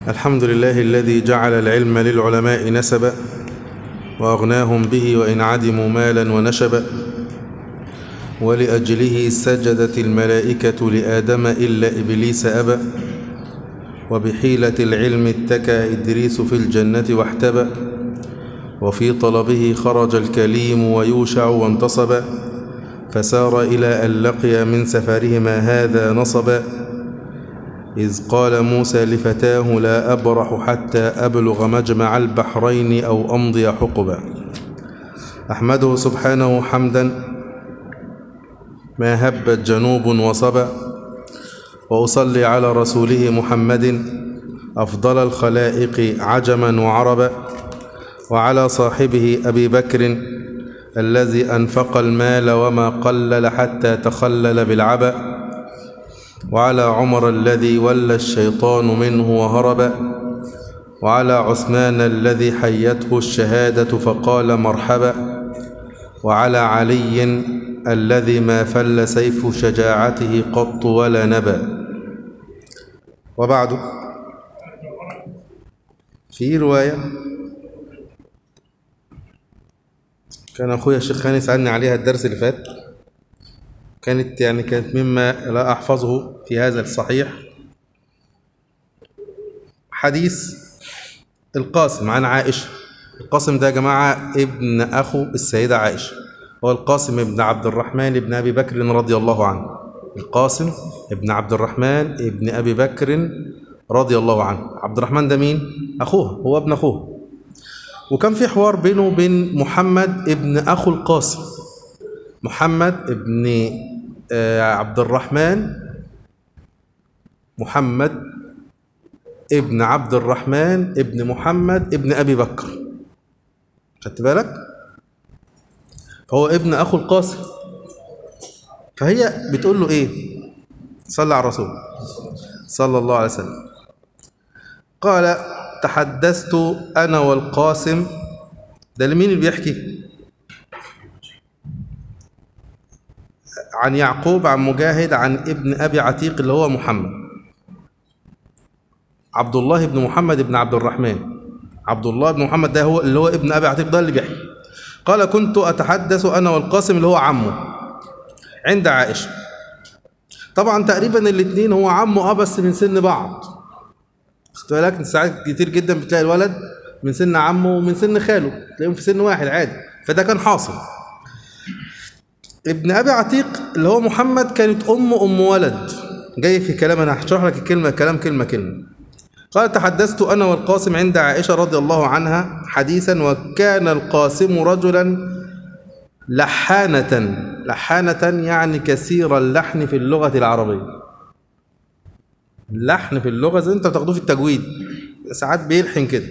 الحمد لله الذي جعل العلم للعلماء نسبا وأغناهم به وإن عدموا مالا ونشبا ولأجله سجدت الملائكة لآدم إلا إبليس أبى وبحيلة العلم اتكى إدريس في الجنة واحتبى وفي طلبه خرج الكليم ويوشع وانتصب فسار إلى أن لقي من سفرهما هذا نصبا إذ قال موسى لفتاه لا أبرح حتى أبلغ مجمع البحرين أو أمضي حقبا أحمده سبحانه حمدا ما هبت جنوب وصبا وأصلي على رسوله محمد أفضل الخلائق عجما وعربا وعلى صاحبه أبي بكر الذي أنفق المال وما قلل حتى تخلل بالعبأ وعلى عمر الذي ولى الشيطان منه وهرب وعلى عثمان الذي حيته الشهادة فقال مرحبا وعلى علي الذي ما فل سيف شجاعته قط ولا نبا وبعد في رواية كان أخويا الشيخ خاني سألني عليها الدرس اللي فات كانت يعني كانت مما لا أحفظه في هذا الصحيح حديث القاسم عن عائشة القاسم ده يا جماعة ابن أخو السيدة عائشة هو القاسم ابن عبد الرحمن ابن أبي بكر رضي الله عنه القاسم ابن عبد الرحمن ابن أبي بكر رضي الله عنه عبد الرحمن ده مين؟ أخوه هو ابن أخوه وكان في حوار بينه وبين محمد ابن أخو القاسم محمد ابن عبد الرحمن محمد ابن عبد الرحمن ابن محمد ابن أبي بكر خدت بالك فهو ابن أخو القاسم فهي بتقول له إيه صلى على الرسول صلى الله عليه وسلم قال تحدثت أنا والقاسم ده لمين اللي بيحكي عن يعقوب عن مجاهد عن ابن أبي عتيق اللي هو محمد عبد الله بن محمد بن عبد الرحمن عبد الله بن محمد ده هو اللي هو ابن أبي عتيق ده اللي بيحكي قال كنت أتحدث أنا والقاسم اللي هو عمه عند عائشة طبعا تقريبا الاثنين هو عمه اه بس من سن بعض خدت بالك ساعات كتير جدا بتلاقي الولد من سن عمه ومن سن خاله تلاقيهم في سن واحد عادي فده كان حاصل ابن ابي عتيق اللي هو محمد كانت امه ام ولد جاي في كلام انا هشرح لك الكلمه كلام كلمه كلمه قال تحدثت انا والقاسم عند عائشه رضي الله عنها حديثا وكان القاسم رجلا لحانة لحانة يعني كثير اللحن في اللغة العربية اللحن في اللغة زي انت بتاخدوه في التجويد ساعات بيلحن كده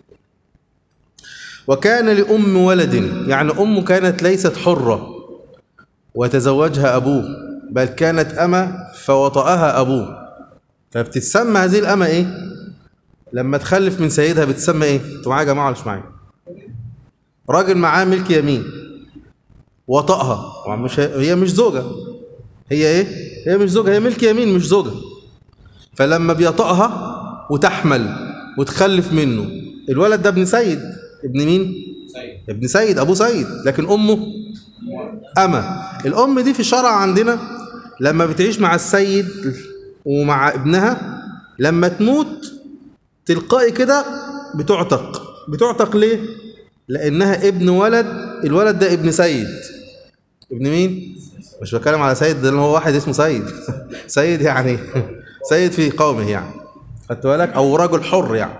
وكان لأم ولد يعني أمه كانت ليست حرة وتزوجها أبوه بل كانت أمة فوطأها أبوه فبتتسمى هذه الأمة إيه؟ لما تخلف من سيدها بتسمى إيه؟ أنتوا معايا يا جماعة ولا مش معايا؟ راجل معاه ملك يمين وطأها مش هي مش زوجة هي إيه؟ هي مش زوجة هي ملك يمين مش زوجة فلما بيطأها وتحمل وتخلف منه الولد ده ابن سيد ابن مين؟ سيد ابن سيد أبو سيد لكن أمه أما الأم دي في الشرع عندنا لما بتعيش مع السيد ومع ابنها لما تموت تلقائي كده بتعتق بتعتق ليه؟ لأنها ابن ولد الولد ده ابن سيد ابن مين؟ مش بتكلم على سيد ده اللي هو واحد اسمه سيد سيد يعني سيد في قومه يعني خدت بالك أو رجل حر يعني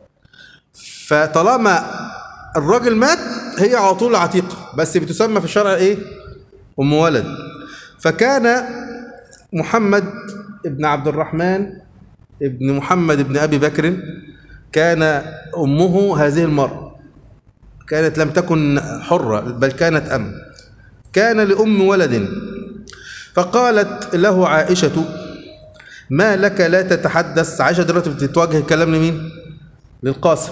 فطالما الراجل مات هي على طول عتيقة بس بتسمى في الشرع ايه ام ولد فكان محمد ابن عبد الرحمن ابن محمد ابن ابي بكر كان امه هذه المرأة كانت لم تكن حرة بل كانت ام كان لام ولد فقالت له عائشة ما لك لا تتحدث عائشة دلوقتي بتتوجه الكلام لمين للقاسم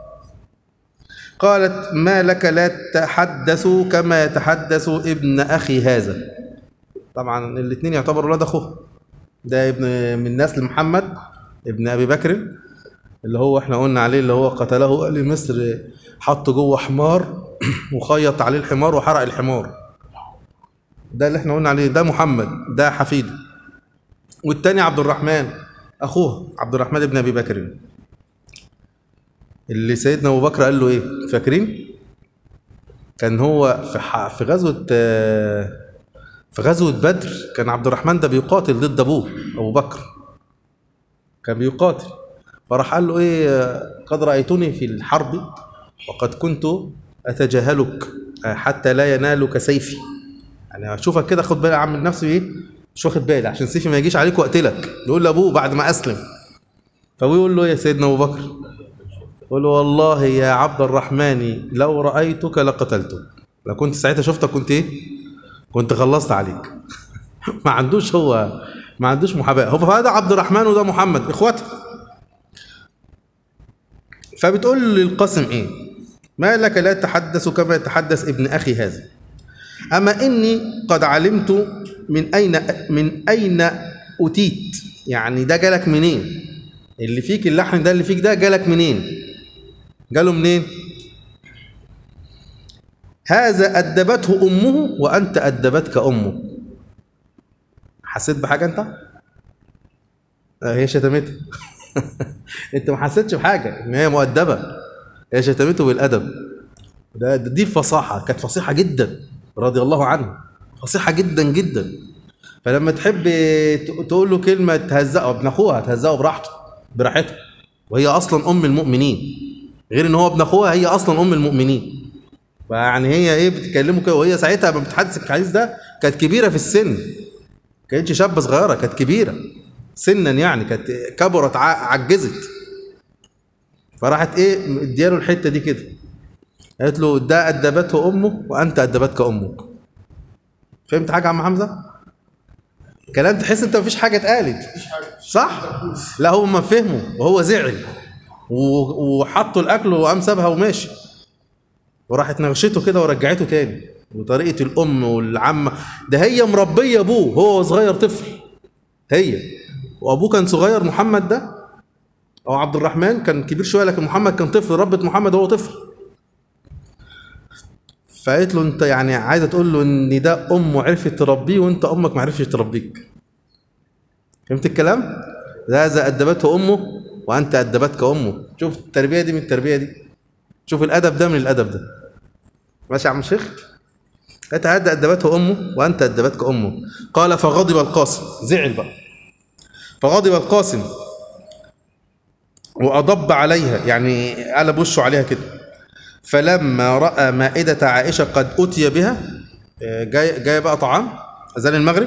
قالت ما لك لا تحدث كما يتحدث ابن أخي هذا طبعا الاثنين يعتبروا ولاد أخوه ده ابن من نسل محمد ابن أبي بكر اللي هو احنا قلنا عليه اللي هو قتله اهل مصر حطه جوه حمار وخيط عليه الحمار وحرق الحمار ده اللي احنا قلنا عليه ده محمد ده حفيده والتاني عبد الرحمن اخوه عبد الرحمن بن ابي بكر اللي سيدنا ابو بكر قال له ايه فاكرين كان هو في ح- في غزوه آه، في غزوه بدر كان عبد الرحمن ده بيقاتل ضد ابوه ابو بكر كان بيقاتل فراح قال له ايه آه، قد رايتني في الحرب وقد كنت اتجاهلك آه، حتى لا ينالك سيفي يعني اشوفك كده خد بالي اعمل نفسي ايه مش واخد بالي عشان سيفي ما يجيش عليك واقتلك يقول لابوه بعد ما اسلم فهو يقول له يا سيدنا ابو بكر يقول له والله يا عبد الرحمن لو رايتك لقتلتك لو كنت ساعتها شفتك كنت ايه كنت خلصت عليك ما عندوش هو ما عندوش محاباه هو فهذا عبد الرحمن وده محمد اخواته فبتقول للقاسم ايه ما لك لا تتحدث كما يتحدث ابن اخي هذا اما اني قد علمت من اين من اين اتيت يعني ده جالك منين اللي فيك اللحن ده اللي فيك ده جالك منين جاله منين هذا أدبته أمه وأنت أدبتك أمه حسيت بحاجة أنت؟ آه، هي شتمته أنت ما حسيتش بحاجة إن هي مؤدبة هي شتمته بالأدب ده ده- دي الفصاحة كانت فصيحة جدا رضي الله عنه فصيحة جدا جدا فلما تحب ت- تقول له كلمة تهزقه ابن أخوها تهزقه براحته براحته وهي أصلا أم المؤمنين غير إن هو ابن أخوها هي أصلا أم المؤمنين فيعني هي ايه بتكلمه كده وهي ساعتها لما بتحدث الحديث ده كانت كبيره في السن كانتش شابه صغيره كانت كبيره سنا يعني كانت كبرت ع- عجزت فراحت ايه مدياله الحته دي كده قالت له ده ادبته امه وانت ادبتك امك فهمت حاجه يا عم حمزه كلام تحس انت مفيش حاجه اتقالت صح لا هو ما فهمه وهو زعل و- وحطوا الاكل وقام سابها وماشي وراحت نغشته كده ورجعته تاني وطريقه الام والعمه ده هي مربيه ابوه هو صغير طفل هي وابوه كان صغير محمد ده او عبد الرحمن كان كبير شويه لكن محمد كان طفل ربت محمد وهو طفل فقالت له انت يعني عايزه تقول له ان ده امه عرفت تربيه وانت امك ما عرفتش تربيك فهمت الكلام ده اذا ادبته امه وانت ادبتك امه شوف التربيه دي من التربيه دي شوف الادب ده من الادب ده ماشي يا عم الشيخ اتعدى ادبته امه وانت ادبتك امه قال فغضب القاسم زعل بقى فغضب القاسم واضب عليها يعني قلب وشه عليها كده فلما راى مائده عائشه قد اتي بها آه، جاي جاي بقى طعام اذان المغرب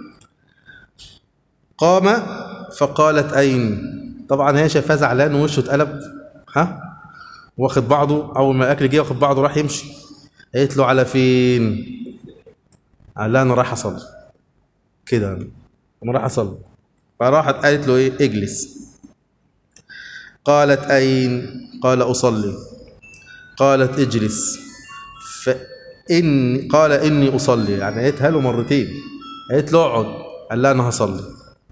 قام فقالت اين طبعا هي شايفاه زعلان ووشه اتقلب ها واخد بعضه اول ما الاكل جه واخد بعضه راح يمشي قالت له على فين قال لها انا رايح اصلي كده انا انا رايح اصلي فراحت قالت له ايه اجلس قالت اين قال اصلي قالت اجلس فإن قال اني اصلي يعني قالتها له مرتين قالت له اقعد قال لها انا هصلي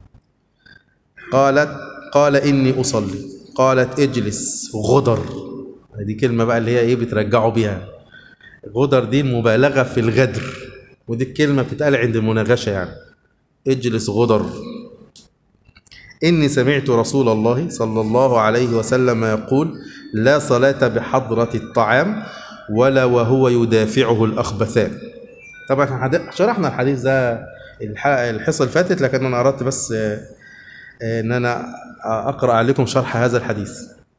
قالت قال اني اصلي قالت اجلس غدر دي كلمه بقى اللي هي ايه بترجعوا بيها غدر دي المبالغه في الغدر ودي الكلمه بتتقال عند المناغشه يعني اجلس غدر اني سمعت رسول الله صلى الله عليه وسلم يقول لا صلاه بحضره الطعام ولا وهو يدافعه الاخبثان طبعا احنا حد- شرحنا الحديث ده الح- الحصه اللي فاتت لكن انا اردت بس آه، آه، ان انا اقرا عليكم شرح هذا الحديث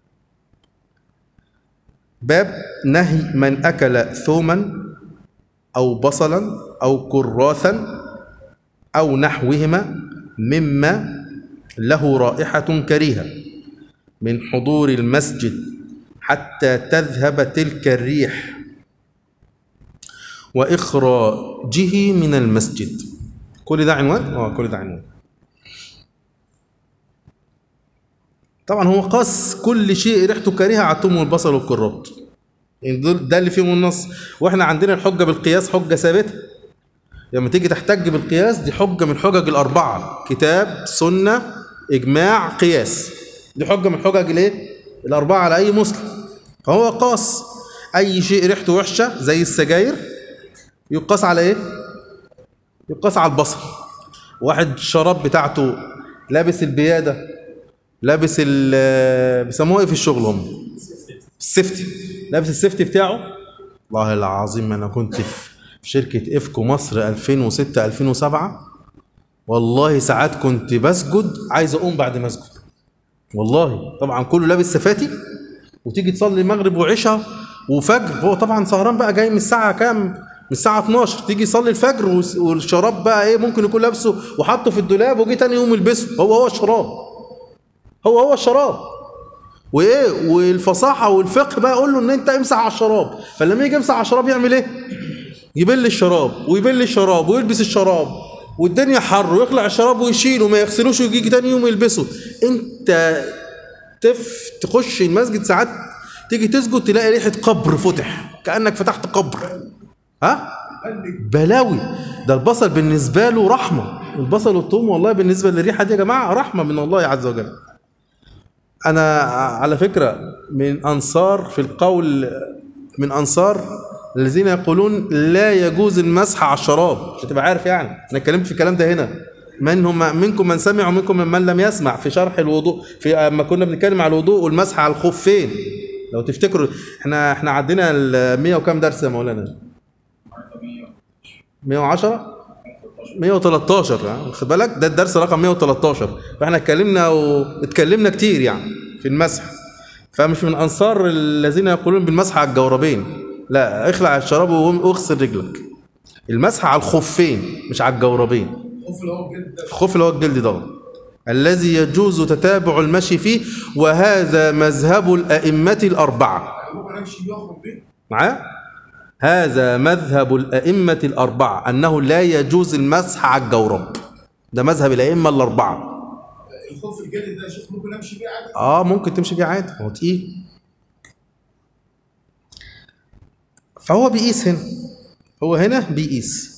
باب نهي من اكل ثوما او بصلا او كراثا او نحوهما مما له رائحه كريهه من حضور المسجد حتى تذهب تلك الريح واخراجه من المسجد كل ده عنوان اه كل ده عنوان طبعا هو قاس كل شيء ريحته كريهه على الثوم والبصل والكرات يعني دول ده اللي فيهم النص واحنا عندنا الحجه بالقياس حجه ثابته لما تيجي تحتج بالقياس دي حجه من الحجج الاربعه كتاب سنه اجماع قياس دي حجه من الحجج الايه الأربعة على أي مسلم فهو قاس أي شيء ريحته وحشة زي السجاير يقاس على إيه؟ يقاس على البصر واحد الشراب بتاعته لابس البيادة لابس ال بيسموها ايه في الشغل هم؟ السيفتي لابس السيفتي بتاعه والله العظيم انا كنت في شركة افكو مصر 2006 2007 والله ساعات كنت بسجد عايز اقوم بعد ما اسجد والله طبعا كله لابس سفاتي وتيجي تصلي المغرب وعشاء وفجر هو طبعا سهران بقى جاي من الساعه كام من الساعه 12 تيجي يصلي الفجر وس- والشراب بقى ايه ممكن يكون لابسه وحطه في الدولاب وجي تاني يوم يلبسه هو هو الشراب هو هو الشراب وايه والفصاحه والفقه بقى يقول له ان انت امسح على الشراب فلما يجي يمسح على الشراب يعمل ايه يبل الشراب ويبل الشراب ويلبس الشراب والدنيا حر ويخلع الشراب ويشيله وما يغسلوش ويجي تاني يوم يلبسه انت تف تخش المسجد ساعات تيجي تسجد تلاقي ريحه قبر فتح كانك فتحت قبر ها بلاوي ده البصل بالنسبه له رحمه البصل والثوم والله بالنسبه للريحه دي يا جماعه رحمه من الله عز وجل انا على فكره من انصار في القول من انصار الذين يقولون لا يجوز المسح على الشراب عشان تبقى عارف يعني انا اتكلمت في الكلام ده هنا من هم منكم من سمع ومنكم من, من لم يسمع في شرح الوضوء في اما كنا بنتكلم على الوضوء والمسح على الخفين لو تفتكروا احنا احنا عدينا ال 100 وكام درس يا مولانا 110 113 ها؟ خد بالك ده الدرس رقم 113 فاحنا اتكلمنا واتكلمنا كتير يعني في المسح فمش من انصار الذين يقولون بالمسح على الجوربين لا اخلع الشراب واغسل رجلك المسح على الخفين مش على الجوربين الخوف اللي هو بجد ده الخف اللي هو الجلد ده الذي يجوز تتابع المشي فيه وهذا مذهب الأئمة الأربعة ممكن امشي بيه واخرج بيه معايا هذا مذهب الأئمة الأربعة أنه لا يجوز المسح على الجورب ده مذهب الأئمة الأربعة الخوف الجلد ده يا شيخ ممكن امشي بيه عادي اه ممكن تمشي بيه عادي هو تقيل فهو بيقيس هنا هو هنا بيقيس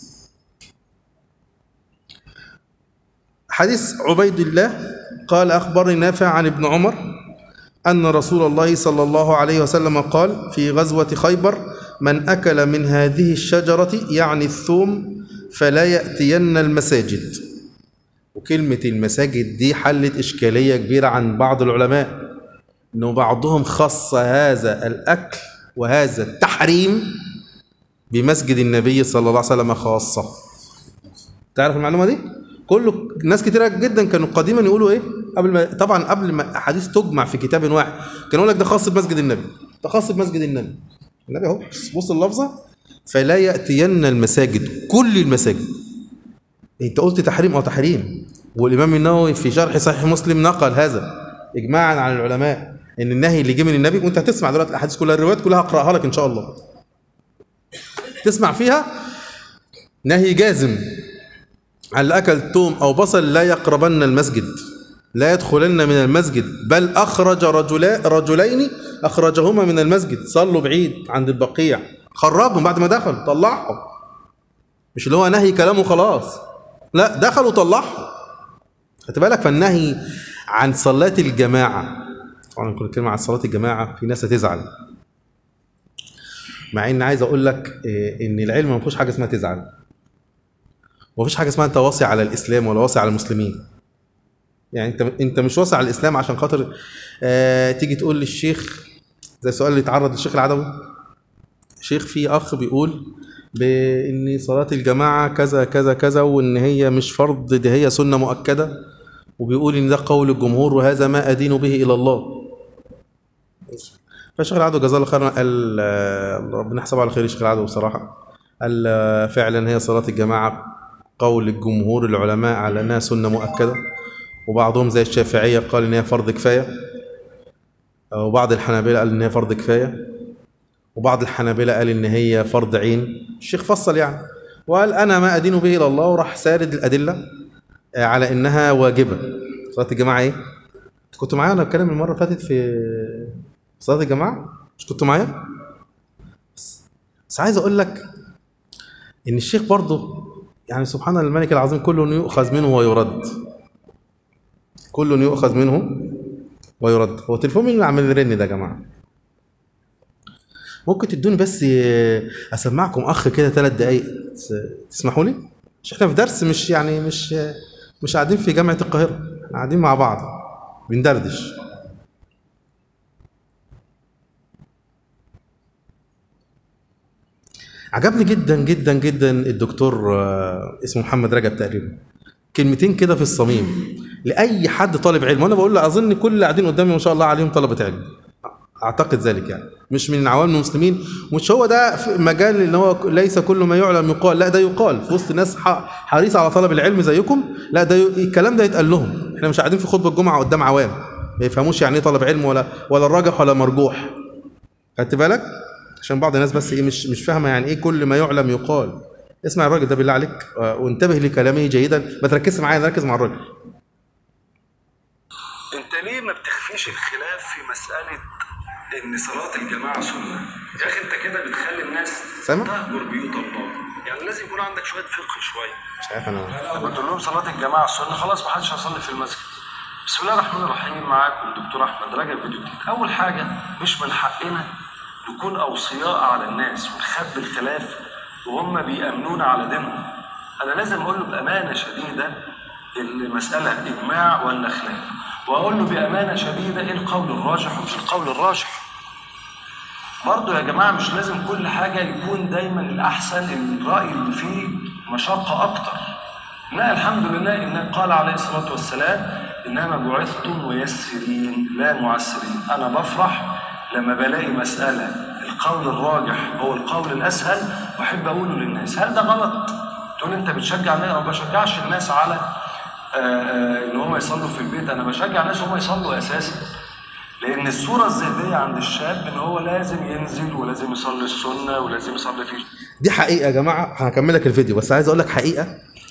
حديث عبيد الله قال أخبرني نافع عن ابن عمر أن رسول الله صلى الله عليه وسلم قال في غزوة خيبر من أكل من هذه الشجرة يعني الثوم فلا يأتين المساجد وكلمة المساجد دي حلت إشكالية كبيرة عن بعض العلماء إنه بعضهم خص هذا الأكل وهذا التحريم بمسجد النبي صلى الله عليه وسلم خاصة تعرف المعلومة دي؟ كله ناس كتيرة جدا كانوا قديما يقولوا ايه قبل ما طبعا قبل ما احاديث تجمع في كتاب واحد كان يقول لك ده خاص بمسجد النبي ده خاص بمسجد النبي النبي اهو بص اللفظه فلا ياتين المساجد كل المساجد انت قلت تحريم او تحريم والامام النووي في شرح صحيح مسلم نقل هذا اجماعا عن العلماء ان النهي اللي جه من النبي وانت هتسمع دلوقتي الاحاديث كلها الروايات كلها هقراها لك ان شاء الله تسمع فيها نهي جازم على اللي اكل توم او بصل لا يقربن المسجد لا يدخلن من المسجد بل اخرج رجلا رجلين اخرجهما من المسجد صلوا بعيد عند البقيع خرجهم بعد ما دخلوا طلعهم مش اللي هو نهي كلامه خلاص لا دخلوا طلعهم خدت بالك فالنهي عن صلاة الجماعة طبعا كل كلمة عن صلاة الجماعة في ناس هتزعل مع ان عايز اقول لك إيه، ان العلم ما فيهوش حاجة اسمها تزعل ومفيش حاجه اسمها انت واصي على الاسلام ولا واصي على المسلمين يعني انت انت مش واصي على الاسلام عشان خاطر آه تيجي تقول للشيخ زي السؤال اللي اتعرض للشيخ العدوي شيخ في اخ بيقول بان صلاه الجماعه كذا كذا كذا وان هي مش فرض دي هي سنه مؤكده وبيقول ان ده قول الجمهور وهذا ما ادين به الى الله فالشيخ العدو جزاه الله خيرا قال آه، ربنا يحسبه على خير الشيخ العدو بصراحه قال آه، فعلا هي صلاه الجماعه قول الجمهور العلماء على انها سنه مؤكده وبعضهم زي الشافعيه قال ان هي فرض كفايه وبعض الحنابلة قال ان هي فرض كفايه وبعض الحنابلة قال ان هي فرض عين الشيخ فصل يعني وقال انا ما ادين به الى الله وراح سارد الادله آه، على انها واجبه صلاه الجماعه ايه كنتوا معايا انا بتكلم المره اللي فاتت في صلاه الجماعه مش كنتوا معايا بس- بس عايز اقول لك ان الشيخ برضه يعني سبحان الملك العظيم كل يؤخذ منه ويرد كل يؤخذ منه ويرد هو تليفون مين اللي عمال يرن ده يا جماعه ممكن تدوني بس آه، اسمعكم اخ كده ثلاث دقايق تس- تسمحوا لي مش احنا في درس مش يعني مش آه، مش قاعدين في جامعه القاهره احنا قاعدين مع بعض بندردش عجبني جدا جدا جدا الدكتور آه، اسمه محمد رجب تقريبا كلمتين كده في الصميم لاي حد طالب علم وانا بقول له اظن كل اللي قاعدين قدامي ما شاء الله عليهم طلبه علم اعتقد ذلك يعني مش من عوام المسلمين مش هو ده في مجال ان هو ليس كل ما يعلم يقال لا ده يقال في وسط ناس ح- حريصه على طلب العلم زيكم لا ده ي... الكلام ده يتقال لهم احنا مش قاعدين في خطبه الجمعه قدام عوام ما يفهموش يعني ايه طلب علم ولا ولا الراجح ولا مرجوح خدت بالك عشان بعض الناس بس ايه مش مش فاهمه يعني ايه كل ما يعلم يقال اسمع الراجل ده بالله عليك آه، وانتبه لكلامه جيدا ما تركزش معايا ركز مع الراجل انت ليه ما بتخفيش الخلاف في مسألة ان صلاة الجماعة سنة يا اخي انت كده بتخلي الناس سامع؟ تهجر بيوت الله يعني لازم يكون عندك شوية فقه شوية مش عارف انا لما تقول لهم صلاة الجماعة سنة خلاص ما حدش هيصلي في المسجد بسم الله الرحمن الرحيم معاكم دكتور احمد رجب فيديو جديد اول حاجة مش من حقنا نكون اوصياء على الناس ونخبي الخلاف وهم بيأمنون على دينهم انا لازم اقول له بامانه شديده المساله اجماع ولا خلاف واقول له بامانه شديده ايه القول الراجح ومش القول الراجح برضه يا جماعه مش لازم كل حاجه يكون دايما الاحسن الراي اللي فيه مشقه اكتر لا الحمد لله ان قال عليه الصلاه والسلام انما بعثتم ميسرين لا معسرين انا بفرح لما بلاقي مساله القول الراجح هو القول الاسهل واحب اقوله للناس هل ده غلط تقول انت بتشجع الناس انا ما بشجعش الناس على آه، آه، ان هم يصلوا في البيت انا بشجع الناس هم يصلوا اساسا لان الصوره الذهنيه عند الشاب ان هو لازم ينزل ولازم يصلي السنه ولازم يصلي في دي حقيقة يا جماعة هكمل لك الفيديو بس عايز اقول لك حقيقة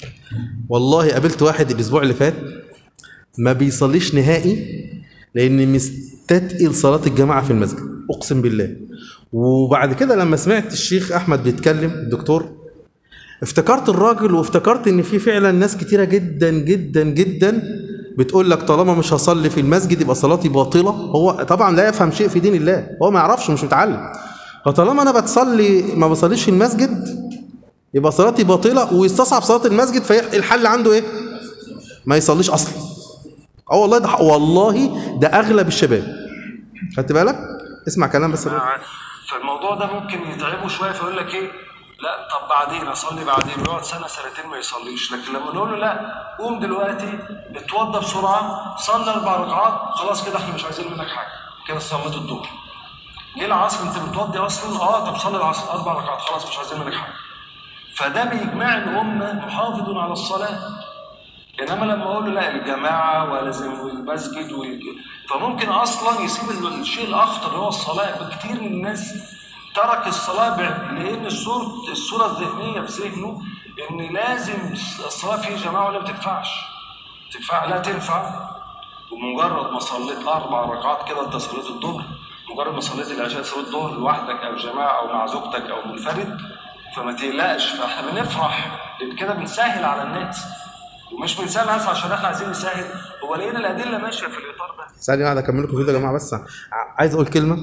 والله قابلت واحد الاسبوع اللي فات ما بيصليش نهائي لان مستثقل صلاة الجماعة في المسجد اقسم بالله وبعد كده لما سمعت الشيخ احمد بيتكلم الدكتور افتكرت الراجل وافتكرت ان في فعلا ناس كتيرة جدا جدا جدا بتقول لك طالما مش هصلي في المسجد يبقى صلاتي باطلة هو طبعا لا يفهم شيء في دين الله هو ما يعرفش مش متعلم فطالما انا بتصلي ما بصليش في المسجد يبقى صلاتي باطلة ويستصعب صلاة المسجد فالحل عنده ايه ما يصليش اصلا اه والله ده والله ده اغلب الشباب خدت بالك اسمع كلام بس الراجل. فالموضوع ده ممكن يتعبه شويه فيقول لك ايه لا طب بعدين اصلي بعدين يقعد سنه سنتين ما يصليش لكن لما نقول له لا قوم دلوقتي اتوضى بسرعه صلي اربع ركعات خلاص كده احنا مش عايزين منك حاجه كده صليت الظهر جه العصر انت بتوضي اصلا اه طب صلي العصر اربع ركعات خلاص مش عايزين منك حاجه فده باجماع الامه محافظ على الصلاه انما لما اقول له لا الجماعه ولازم المسجد والج... فممكن اصلا يسيب الشيء الاخطر اللي هو الصلاه كتير من الناس ترك الصلاه ب- لان الصوره الصوره الذهنيه في ذهنه ان لازم الصلاه في جماعه ولا ما تنفعش تنفع لا تنفع ومجرد ما صليت اربع ركعات كده انت صليت الظهر مجرد ما صليت العشاء صليت الظهر لوحدك او جماعه او مع زوجتك او منفرد فما تقلقش فاحنا بنفرح لان كده بنسهل على الناس ومش بنسهل الناس عشان احنا عايزين نسهل هو لقينا الادله ماشيه في الاطار ده ثانية واحدة أكمل لكم الفيديو يا جماعة بس ع- عايز أقول كلمة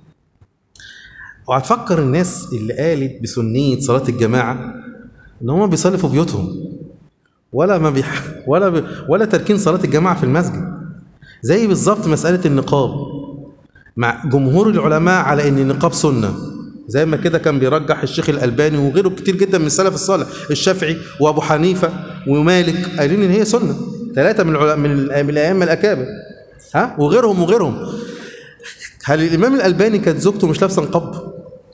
وهتفكر الناس اللي قالت بسنية صلاة الجماعة إن هم بيصلوا في بيوتهم ولا ما بيح... ولا ب... ولا تركين صلاة الجماعة في المسجد زي بالظبط مسألة النقاب مع جمهور العلماء على إن النقاب سنة زي ما كده كان بيرجح الشيخ الألباني وغيره كتير جدا من السلف الصالح الشافعي وأبو حنيفة ومالك قايلين إن هي سنة ثلاثة من العلماء من الأ- من الأئمة الأكابر ها وغيرهم وغيرهم هل الامام الالباني كانت زوجته مش لابسه نقاب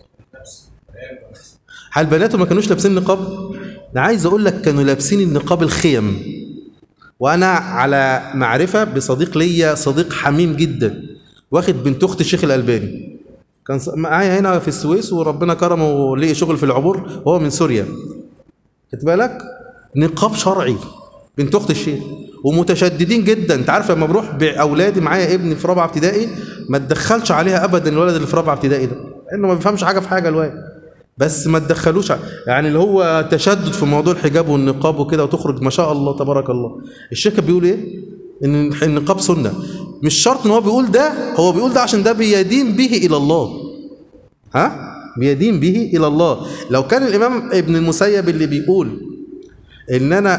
هل بناته ما كانوش لابسين نقاب انا عايز اقول لك كانوا لابسين النقاب الخيم وانا على معرفه بصديق ليا صديق حميم جدا واخد بنت اخت الشيخ الالباني كان ص- معايا هنا في السويس وربنا كرمه وليه شغل في العبور وهو من سوريا خد بالك نقاب شرعي بنت اخت الشيخ ومتشددين جدا انت عارف لما بروح باولادي معايا ابني في رابعه ابتدائي ما تدخلش عليها ابدا الولد اللي في رابعه ابتدائي ده لانه ما بيفهمش حاجه في حاجه الواد بس ما تدخلوش ع- يعني اللي هو تشدد في موضوع الحجاب والنقاب وكده وتخرج ما شاء الله تبارك الله الشيخ كان بيقول ايه ان النقاب سنه مش شرط ان هو بيقول ده هو بيقول ده عشان ده بيدين به الى الله ها بيدين به الى الله لو كان الامام ابن المسيب اللي بيقول ان انا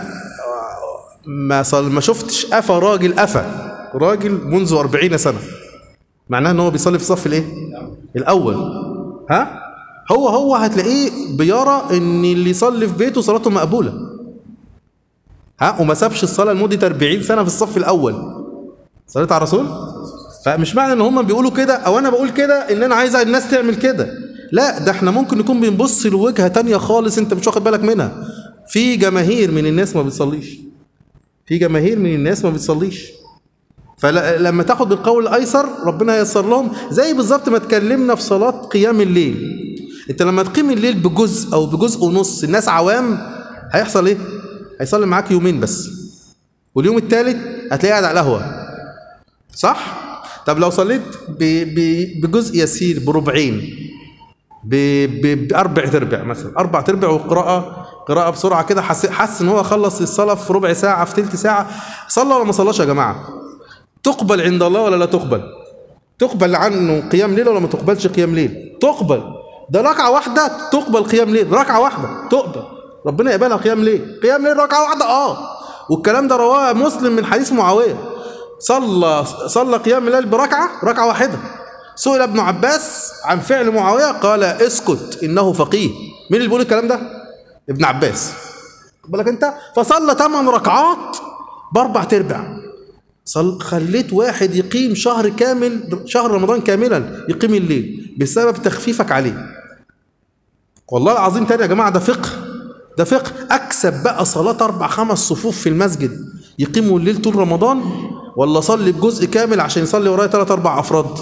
ما صل ما شفتش قفا راجل قفا راجل منذ 40 سنه معناه ان هو بيصلي في الصف الايه الاول ها هو هو هتلاقيه بيرى ان اللي يصلي في بيته صلاته مقبوله ها وما سابش الصلاه لمده 40 سنه في الصف الاول صليت على الرسول فمش معنى ان هم بيقولوا كده او انا بقول كده ان انا عايز الناس تعمل كده لا ده احنا ممكن نكون بنبص لوجهه تانية خالص انت مش واخد بالك منها في جماهير من الناس ما بتصليش في جماهير من الناس ما بتصليش فلما تاخد بالقول الايسر ربنا ييسر لهم زي بالظبط ما اتكلمنا في صلاه قيام الليل انت لما تقيم الليل بجزء او بجزء ونص الناس عوام هيحصل ايه هيصلي معاك يومين بس واليوم الثالث هتلاقيه قاعد على القهوه صح طب لو صليت ب... ب... بجزء يسير بربعين ب... ب... باربع تربع مثلا اربع تربع وقراءه قراءه بسرعه كده حس... حس ان هو خلص الصلاه في ربع ساعه في ثلث ساعه صلى ولا ما صلاش يا جماعه تقبل عند الله ولا لا تقبل تقبل عنه قيام ليل ولا ما تقبلش قيام ليل تقبل ده ركعه واحده تقبل قيام ليل ركعه واحده تقبل ربنا يقبلها قيام ليل قيام ليل ركعه واحده اه والكلام ده رواه مسلم من حديث معاويه صلى صلى قيام الليل بركعه ركعه واحده سئل ابن عباس عن فعل معاويه قال اسكت انه فقيه مين اللي بيقول الكلام ده ابن عباس خد بالك انت فصلى ثمان ركعات باربع تربع صل... خليت واحد يقيم شهر كامل شهر رمضان كاملا يقيم الليل بسبب تخفيفك عليه والله العظيم تاني يا جماعه ده فقه ده فقه اكسب بقى صلاه اربع خمس صفوف في المسجد يقيموا الليل طول رمضان ولا اصلي بجزء كامل عشان يصلي ورايا ثلاث اربع افراد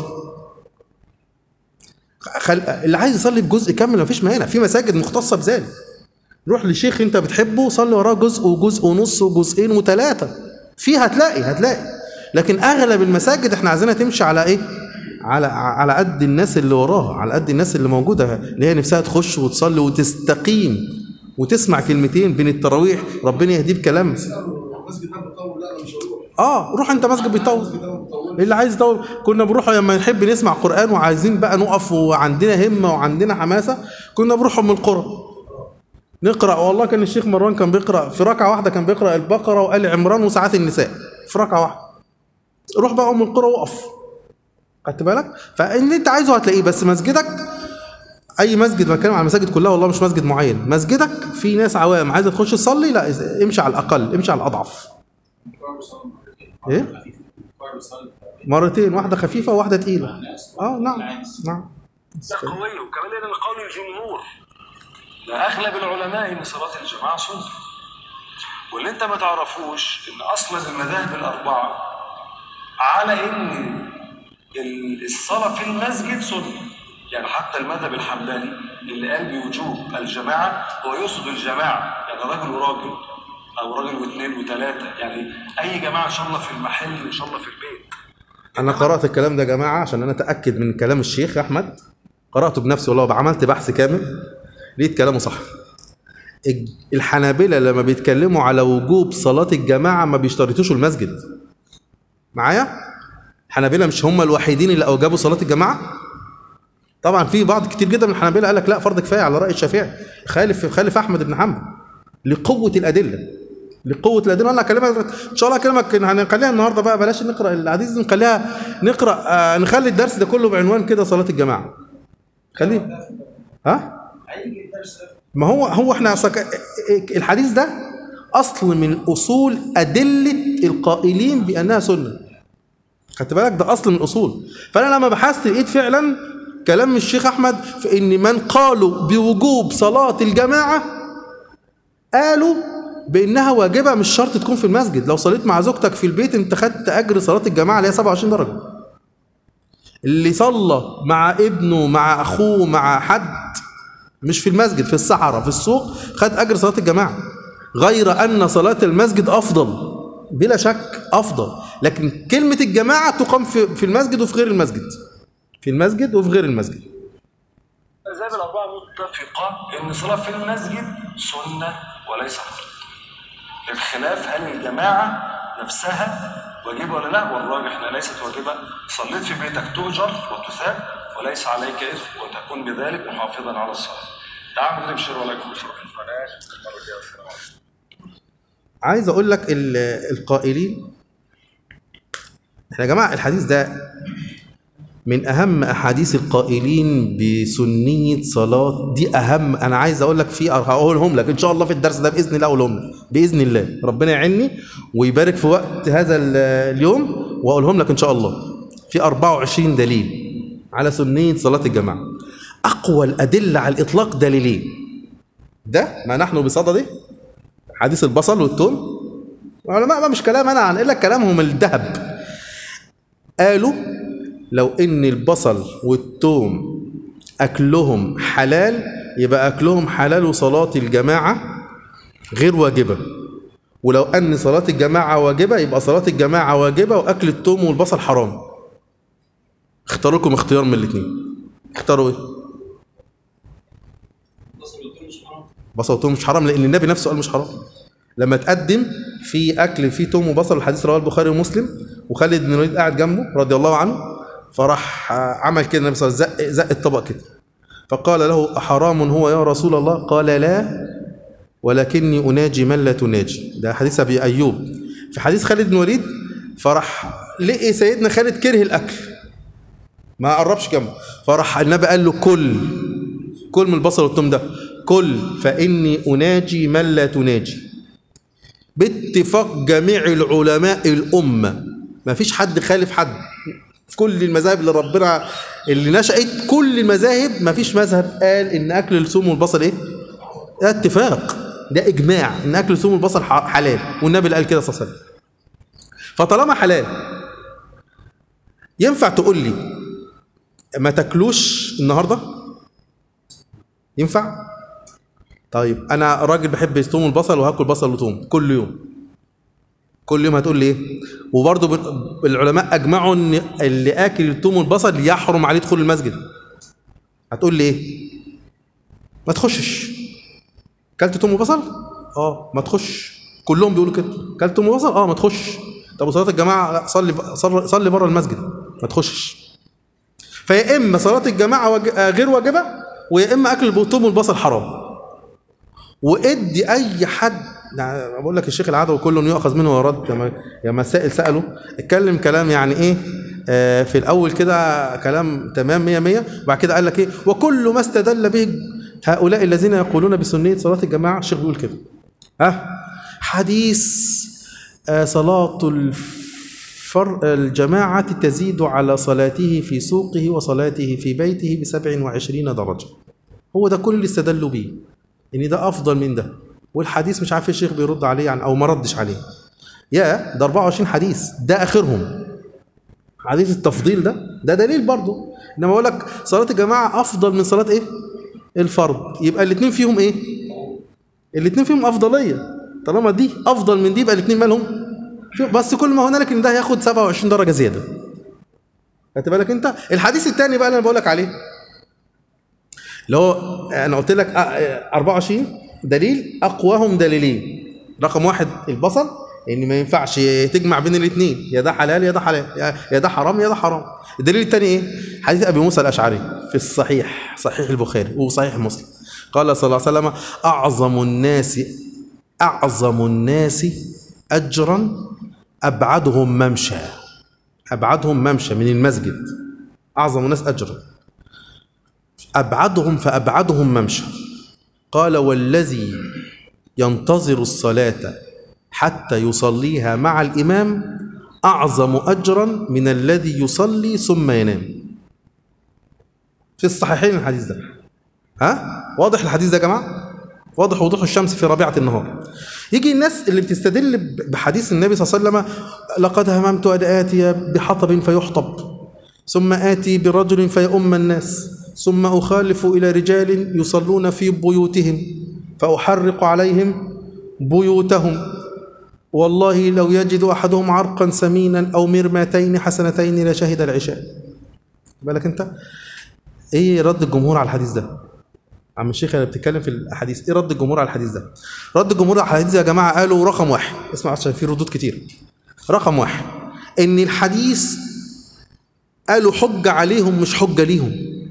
خل... اللي عايز يصلي بجزء كامل مفيش مانع في مساجد مختصه بذلك روح لشيخ انت بتحبه صلي وراه جزء وجزء ونص وجزئين وثلاثه في هتلاقي هتلاقي لكن اغلب المساجد احنا عايزينها تمشي على ايه على على قد الناس اللي وراها على قد الناس اللي موجوده اللي هي نفسها تخش وتصلي وتستقيم وتسمع كلمتين بين التراويح ربنا يهديه بكلام المسجد ده بيطول لا انا مش هروح اه روح انت مسجد بيطول المسجد ده ما بيطولش اللي عايز يطول كنا بنروح لما نحب نسمع قران وعايزين بقى نقف وعندنا همه وعندنا حماسه كنا بنروح ام القرى نقرا والله كان الشيخ مروان كان بيقرا في ركعه واحده كان بيقرا البقره وال عمران وساعات النساء في ركعه واحده روح بقى ام القرى وقف خدت بالك فاللي انت عايزه هتلاقيه بس مسجدك اي مسجد بتكلم على المساجد كلها والله مش مسجد معين مسجدك في ناس عوام عايزه تخش تصلي لا امشي على الاقل امشي على الاضعف ايه مرتين واحده خفيفه وواحده تقيله اه نعم نعم ده قوي وكمان لان القول الجمهور ده اغلب العلماء ان صلاه الجماعه سنه واللي انت ما تعرفوش ان اصلا المذاهب الاربعه على ان ال- الصلاه في المسجد سنه يعني حتى المذهب الحنبلي اللي قال بوجوب الجماعه هو يقصد الجماعه يعني راجل وراجل او راجل واثنين وثلاثه يعني اي جماعه ان شاء الله في المحل ان شاء الله في البيت انا قرات الكلام ده يا جماعه عشان انا اتاكد من كلام الشيخ احمد قراته بنفسي والله عملت بحث كامل لقيت كلامه صح الج- الحنابلة لما بيتكلموا على وجوب صلاة الجماعة ما بيشترطوش المسجد معايا الحنابلة مش هم الوحيدين اللي أوجبوا صلاة الجماعة طبعا في بعض كتير جدا من الحنابلة قال لك لا فرض كفاية على رأي الشافعي خالف خالف أحمد بن حنبل لقوة الأدلة لقوة الأدلة أنا أكلمك إن شاء الله أكلمك إن هنخليها النهاردة بقى بلاش نقرأ الحديث دي، نخليها نقرأ آه نخلي الدرس ده كله بعنوان كده صلاة الجماعة خليه ها ما هو هو احنا أصلا الحديث ده اصل من اصول ادله القائلين بانها سنه خدت بالك ده اصل من الاصول فانا لما بحثت لقيت فعلا كلام الشيخ احمد في ان من قالوا بوجوب صلاه الجماعه قالوا بانها واجبه مش شرط تكون في المسجد لو صليت مع زوجتك في البيت انت خدت اجر صلاه الجماعه اللي هي 27 درجه اللي صلى مع ابنه مع اخوه مع حد مش في المسجد في الصحراء في السوق خد اجر صلاه الجماعه غير ان صلاه المسجد افضل بلا شك افضل لكن كلمه الجماعه تقام في في المسجد وفي غير المسجد في المسجد وفي غير المسجد المذاهب الأربعة متفقة إن الصلاة في المسجد سنة وليس فرض. الخلاف هل الجماعة نفسها واجبة ولا لا والراجح انها ليست واجبة صليت في بيتك تؤجر وتثاب وليس عليك إثم وتكون بذلك محافظا على الصلاة تعال نضرب شير ولا يكون شير عايز اقول لك ال- القائلين احنا يا جماعه الحديث ده من اهم احاديث القائلين بسنيه صلاه دي اهم انا عايز اقول لك في هقولهم لك ان شاء الله في الدرس ده باذن الله اقولهم لك باذن الله ربنا يعيني ويبارك في وقت هذا ال- اليوم واقولهم لك ان شاء الله في 24 دليل على سنيه صلاه الجماعه اقوى الادله على الاطلاق دليلين ده ما نحن بصدده حديث البصل والثوم العلماء بقى مش كلام انا عن الا كلامهم الذهب قالوا لو ان البصل والثوم اكلهم حلال يبقى اكلهم حلال وصلاه الجماعه غير واجبه ولو ان صلاه الجماعه واجبه يبقى صلاه الجماعه واجبه واكل الثوم والبصل حرام اختاروا لكم اختيار من الاثنين اختاروا ايه بصل وثوم مش حرام لان النبي نفسه قال مش حرام لما تقدم في اكل فيه توم وبصل الحديث رواه البخاري ومسلم وخالد بن الوليد قاعد جنبه رضي الله عنه فراح آه، عمل كده النبي صلى الله عليه وسلم زق زق الطبق كده فقال له أحرام هو يا رسول الله قال لا ولكني أناجي من لا تناجي ده حديث أبي أيوب في حديث خالد بن الوليد فراح لقي سيدنا خالد كره الأكل ما قربش جنبه فراح النبي قال له كل كل من البصل والثوم ده كل فإني أناجي من لا تناجي باتفاق جميع العلماء الأمة ما فيش حد خالف حد في كل المذاهب اللي ربنا اللي نشأت كل المذاهب ما فيش مذهب قال إن أكل الثوم والبصل إيه؟ ده اتفاق ده إجماع إن أكل الثوم والبصل ح- حلال والنبي اللي قال كده صلى الله عليه وسلم فطالما حلال ينفع تقول لي ما تاكلوش النهارده ينفع طيب انا راجل بحب الثوم والبصل وهاكل بصل وثوم كل يوم كل يوم هتقول لي ايه وبرضه بن- العلماء اجمعوا ان اللي اكل الثوم والبصل يحرم عليه دخول المسجد هتقول لي ايه ما تخشش كلت ثوم وبصل اه ما تخش كلهم بيقولوا كده كلت ثوم وبصل اه ما تخش طب وصلاه الجماعه لا صلي صلي, صلي بره المسجد ما تخشش فيا اما صلاه الجماعه واج- آه، غير واجبه ويا اما اكل الثوم والبصل حرام وادي اي حد يعني بقول لك الشيخ العدوي كل يؤخذ منه ويرد لما لما السائل ساله اتكلم كلام يعني ايه آه في الاول كده كلام تمام 100 100 وبعد كده قال لك ايه وكل ما استدل به هؤلاء الذين يقولون بسنيه صلاه الجماعه الشيخ بيقول كده ها حديث آه صلاه الفر الجماعه تزيد على صلاته في سوقه وصلاته في بيته ب 27 درجه هو ده كل اللي استدلوا بيه ان ده افضل من ده والحديث مش عارف الشيخ بيرد عليه يعني او ما ردش عليه يا ده 24 حديث ده اخرهم حديث التفضيل ده ده دليل برضه انما اقول لك صلاه الجماعه افضل من صلاه ايه الفرض يبقى الاثنين فيهم ايه الاثنين فيهم افضليه طالما دي افضل من دي يبقى الاثنين مالهم فيهم بس كل ما هنالك ان ده هياخد 27 درجه زياده خدت بالك انت الحديث الثاني بقى اللي انا بقول لك عليه اللي هو انا قلت لك آه، آه، 24 دليل اقواهم دليلين رقم واحد البصل ان ما ينفعش تجمع بين الاثنين يا ده حلال يا ده حلال يا- يا ده حرام يا ده حرام الدليل الثاني ايه حديث ابي موسى الاشعري في الصحيح صحيح البخاري وصحيح مسلم قال صلى الله عليه وسلم اعظم الناس اعظم الناس اجرا ابعدهم ممشى ابعدهم ممشى من المسجد اعظم الناس اجرا أبعدهم فأبعدهم ممشى قال والذي ينتظر الصلاة حتى يصليها مع الإمام أعظم أجرا من الذي يصلي ثم ينام في الصحيحين الحديث ده ها واضح الحديث ده يا جماعة واضح وضوح الشمس في ربيعة النهار يجي الناس اللي بتستدل ب- بحديث النبي صلى الله عليه وسلم لقد هممت أن آتي بحطب فيحطب ثم آتي برجل فيؤم الناس ثم أخالف إلى رجال يصلون في بيوتهم فأحرق عليهم بيوتهم والله لو يجد أحدهم عرقا سمينا أو مرمتين حسنتين لشهد العشاء بالك أنت إيه رد الجمهور على الحديث ده عم الشيخ اللي بتتكلم في الاحاديث ايه رد الجمهور على الحديث ده رد الجمهور على الحديث ده يا جماعه قالوا رقم واحد اسمع عشان في ردود كتير رقم واحد ان الحديث قالوا حجة عليهم مش حجة ليهم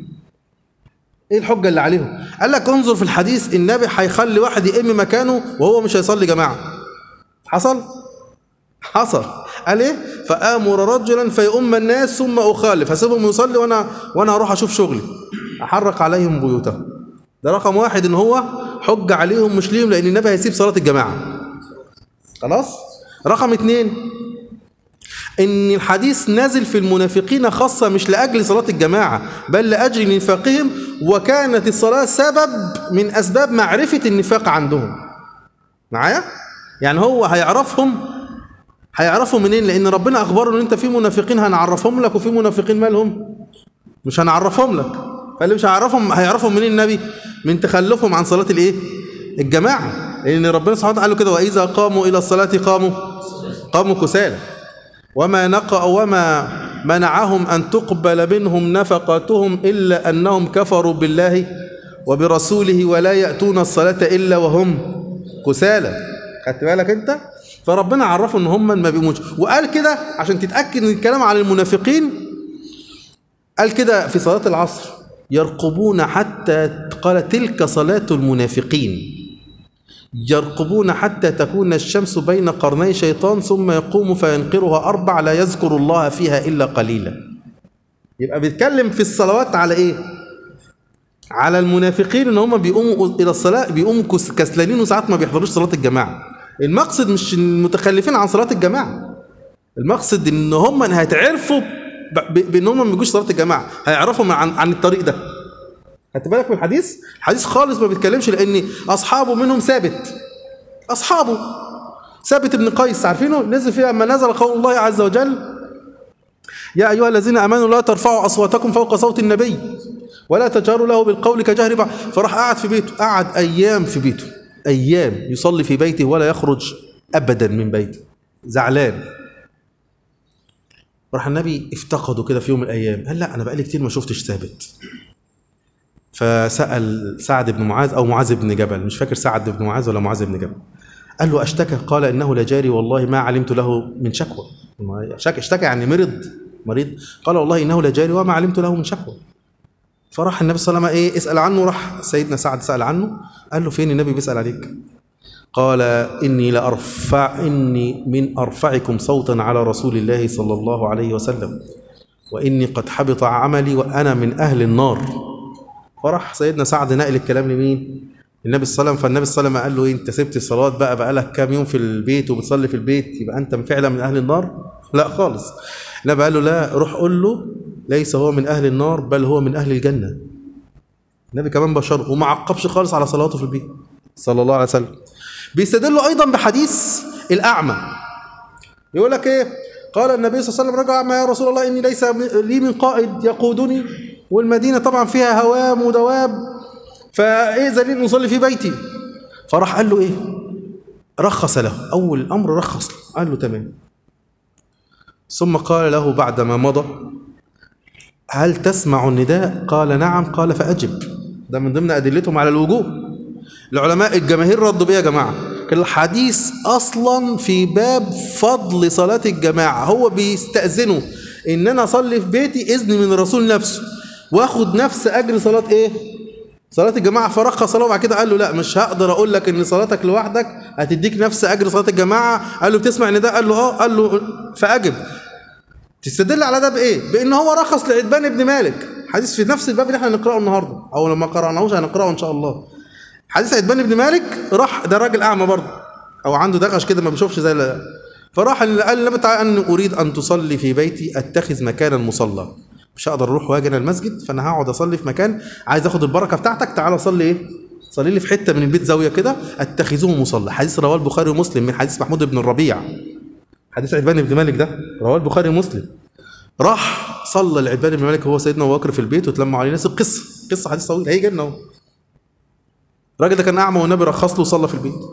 ايه الحجة اللي عليهم قال لك انظر في الحديث النبي هيخلي واحد يئم مكانه وهو مش هيصلي جماعة حصل حصل قال ايه فامر رجلا فيؤم الناس ثم اخالف هسيبهم يصلي وانا وانا هروح اشوف شغلي احرق عليهم بيوتهم ده رقم واحد ان هو حجة عليهم مش ليهم لان النبي هيسيب صلاة الجماعة خلاص رقم اتنين ان الحديث نازل في المنافقين خاصة مش لأجل صلاة الجماعة بل لأجل نفاقهم وكانت الصلاة سبب من أسباب معرفة النفاق عندهم معايا؟ يعني هو هيعرفهم هيعرفوا منين لأن ربنا أخبره إن أنت في منافقين هنعرفهم لك وفي منافقين مالهم مش هنعرفهم لك فاللي مش هيعرفهم هيعرفهم منين النبي من تخلفهم عن صلاة الإيه؟ الجماعة لأن ربنا سبحانه وتعالى قال له كده وإذا قاموا إلى الصلاة قاموا قاموا كسالى وما نقأ وما منعهم أن تقبل منهم نفقاتهم إلا أنهم كفروا بالله وبرسوله ولا يأتون الصلاة إلا وهم كسالى خدت بالك أنت فربنا عرفوا ان هم ما بيقوموش وقال كده عشان تتاكد ان الكلام على المنافقين قال كده في صلاه العصر يرقبون حتى قال تلك صلاه المنافقين يرقبون حتى تكون الشمس بين قرني شيطان ثم يقوم فينقرها أربع لا يذكر الله فيها إلا قليلا يبقى بيتكلم في الصلوات على إيه على المنافقين ان هم بيقوموا الى الصلاه بيقوموا كس- كسلانين وساعات ما بيحضروش صلاه الجماعه المقصد مش المتخلفين عن صلاه الجماعه المقصد ان هم هيتعرفوا ب- ب- بان هم ما بيجوش صلاه الجماعه هيعرفوا من- عن عن الطريق ده خدت بالك من الحديث الحديث خالص ما بيتكلمش لان اصحابه منهم ثابت اصحابه ثابت بن قيس عارفينه نزل فيها اما نزل قول الله عز وجل يا ايها الذين امنوا لا ترفعوا اصواتكم فوق صوت النبي ولا تجهروا له بالقول كجهر بعض فراح قعد في بيته قعد ايام في بيته ايام يصلي في بيته ولا يخرج ابدا من بيته زعلان راح النبي افتقده كده في يوم من الايام قال لا انا بقالي كتير ما شفتش ثابت فسال سعد بن معاذ او معاذ بن جبل مش فاكر سعد بن معاذ ولا معاذ بن جبل قال له اشتكى قال انه لجاري والله ما علمت له من شكوى ما- شك اشتكى يعني مرض مريض قال والله انه لجاري وما علمت له من شكوى فراح النبي صلى الله عليه وسلم ايه اسال عنه راح سيدنا سعد سال عنه قال له فين النبي بيسال عليك قال اني لارفع اني من ارفعكم صوتا على رسول الله صلى الله عليه وسلم واني قد حبط عملي وانا من اهل النار فراح سيدنا سعد نقل الكلام لمين النبي صلى الله عليه وسلم فالنبي صلى الله عليه وسلم قال له إيه، انت سبت الصلاه بقى بقالك كام يوم في البيت وبتصلي في البيت يبقى انت فعلا من اهل النار لا خالص النبي قال له لا روح قول له ليس هو من اهل النار بل هو من اهل الجنه النبي كمان بشره وما عقبش خالص على صلاته في البيت صلى الله عليه وسلم بيستدلوا ايضا بحديث الاعمى يقول لك ايه قال النبي صلى الله عليه وسلم رجع أعمى يا رسول الله اني ليس لي من قائد يقودني والمدينه طبعا فيها هوام ودواب فايه ذليل نصلي في بيتي فراح قال له ايه رخص له اول الامر رخص له قال له تمام ثم قال له بعدما مضى هل تسمع النداء قال نعم قال فاجب ده من ضمن ادلتهم على الوجوب العلماء الجماهير ردوا بيه يا جماعه كان الحديث اصلا في باب فضل صلاه الجماعه هو بيستاذنوا ان انا اصلي في بيتي اذن من الرسول نفسه واخد نفس اجر صلاه ايه صلاه الجماعه فرخص له بعد كده قال له لا مش هقدر اقول لك ان صلاتك لوحدك هتديك نفس اجر صلاه الجماعه قال له بتسمع ان ده قال له اه قال له فاجب تستدل على ده بايه بان هو رخص لعتبان بن مالك حديث في نفس الباب اللي احنا هنقراه النهارده او لما قراناهوش هنقراه ان شاء الله حديث عتبان بن مالك راح ده راجل اعمى برضه او عنده دغش كده ما بيشوفش زي ال- فراح ال- قال النبي تعالى ان اريد ان تصلي في بيتي اتخذ مكانا مصلى مش هقدر اروح واجي انا المسجد فانا هقعد اصلي في مكان عايز اخد البركه بتاعتك تعالى صلي ايه صلي لي في حته من البيت زاويه كده اتخذوه مصلى حديث رواه البخاري ومسلم من حديث محمود بن الربيع حديث عتبان بن مالك ده رواه البخاري ومسلم راح صلى العتبان بن مالك هو سيدنا ابو بكر في البيت وتلموا عليه ناس القصه قصه حديث طويل هيجي لنا اهو الراجل ده كان اعمى والنبي رخص له وصلى في البيت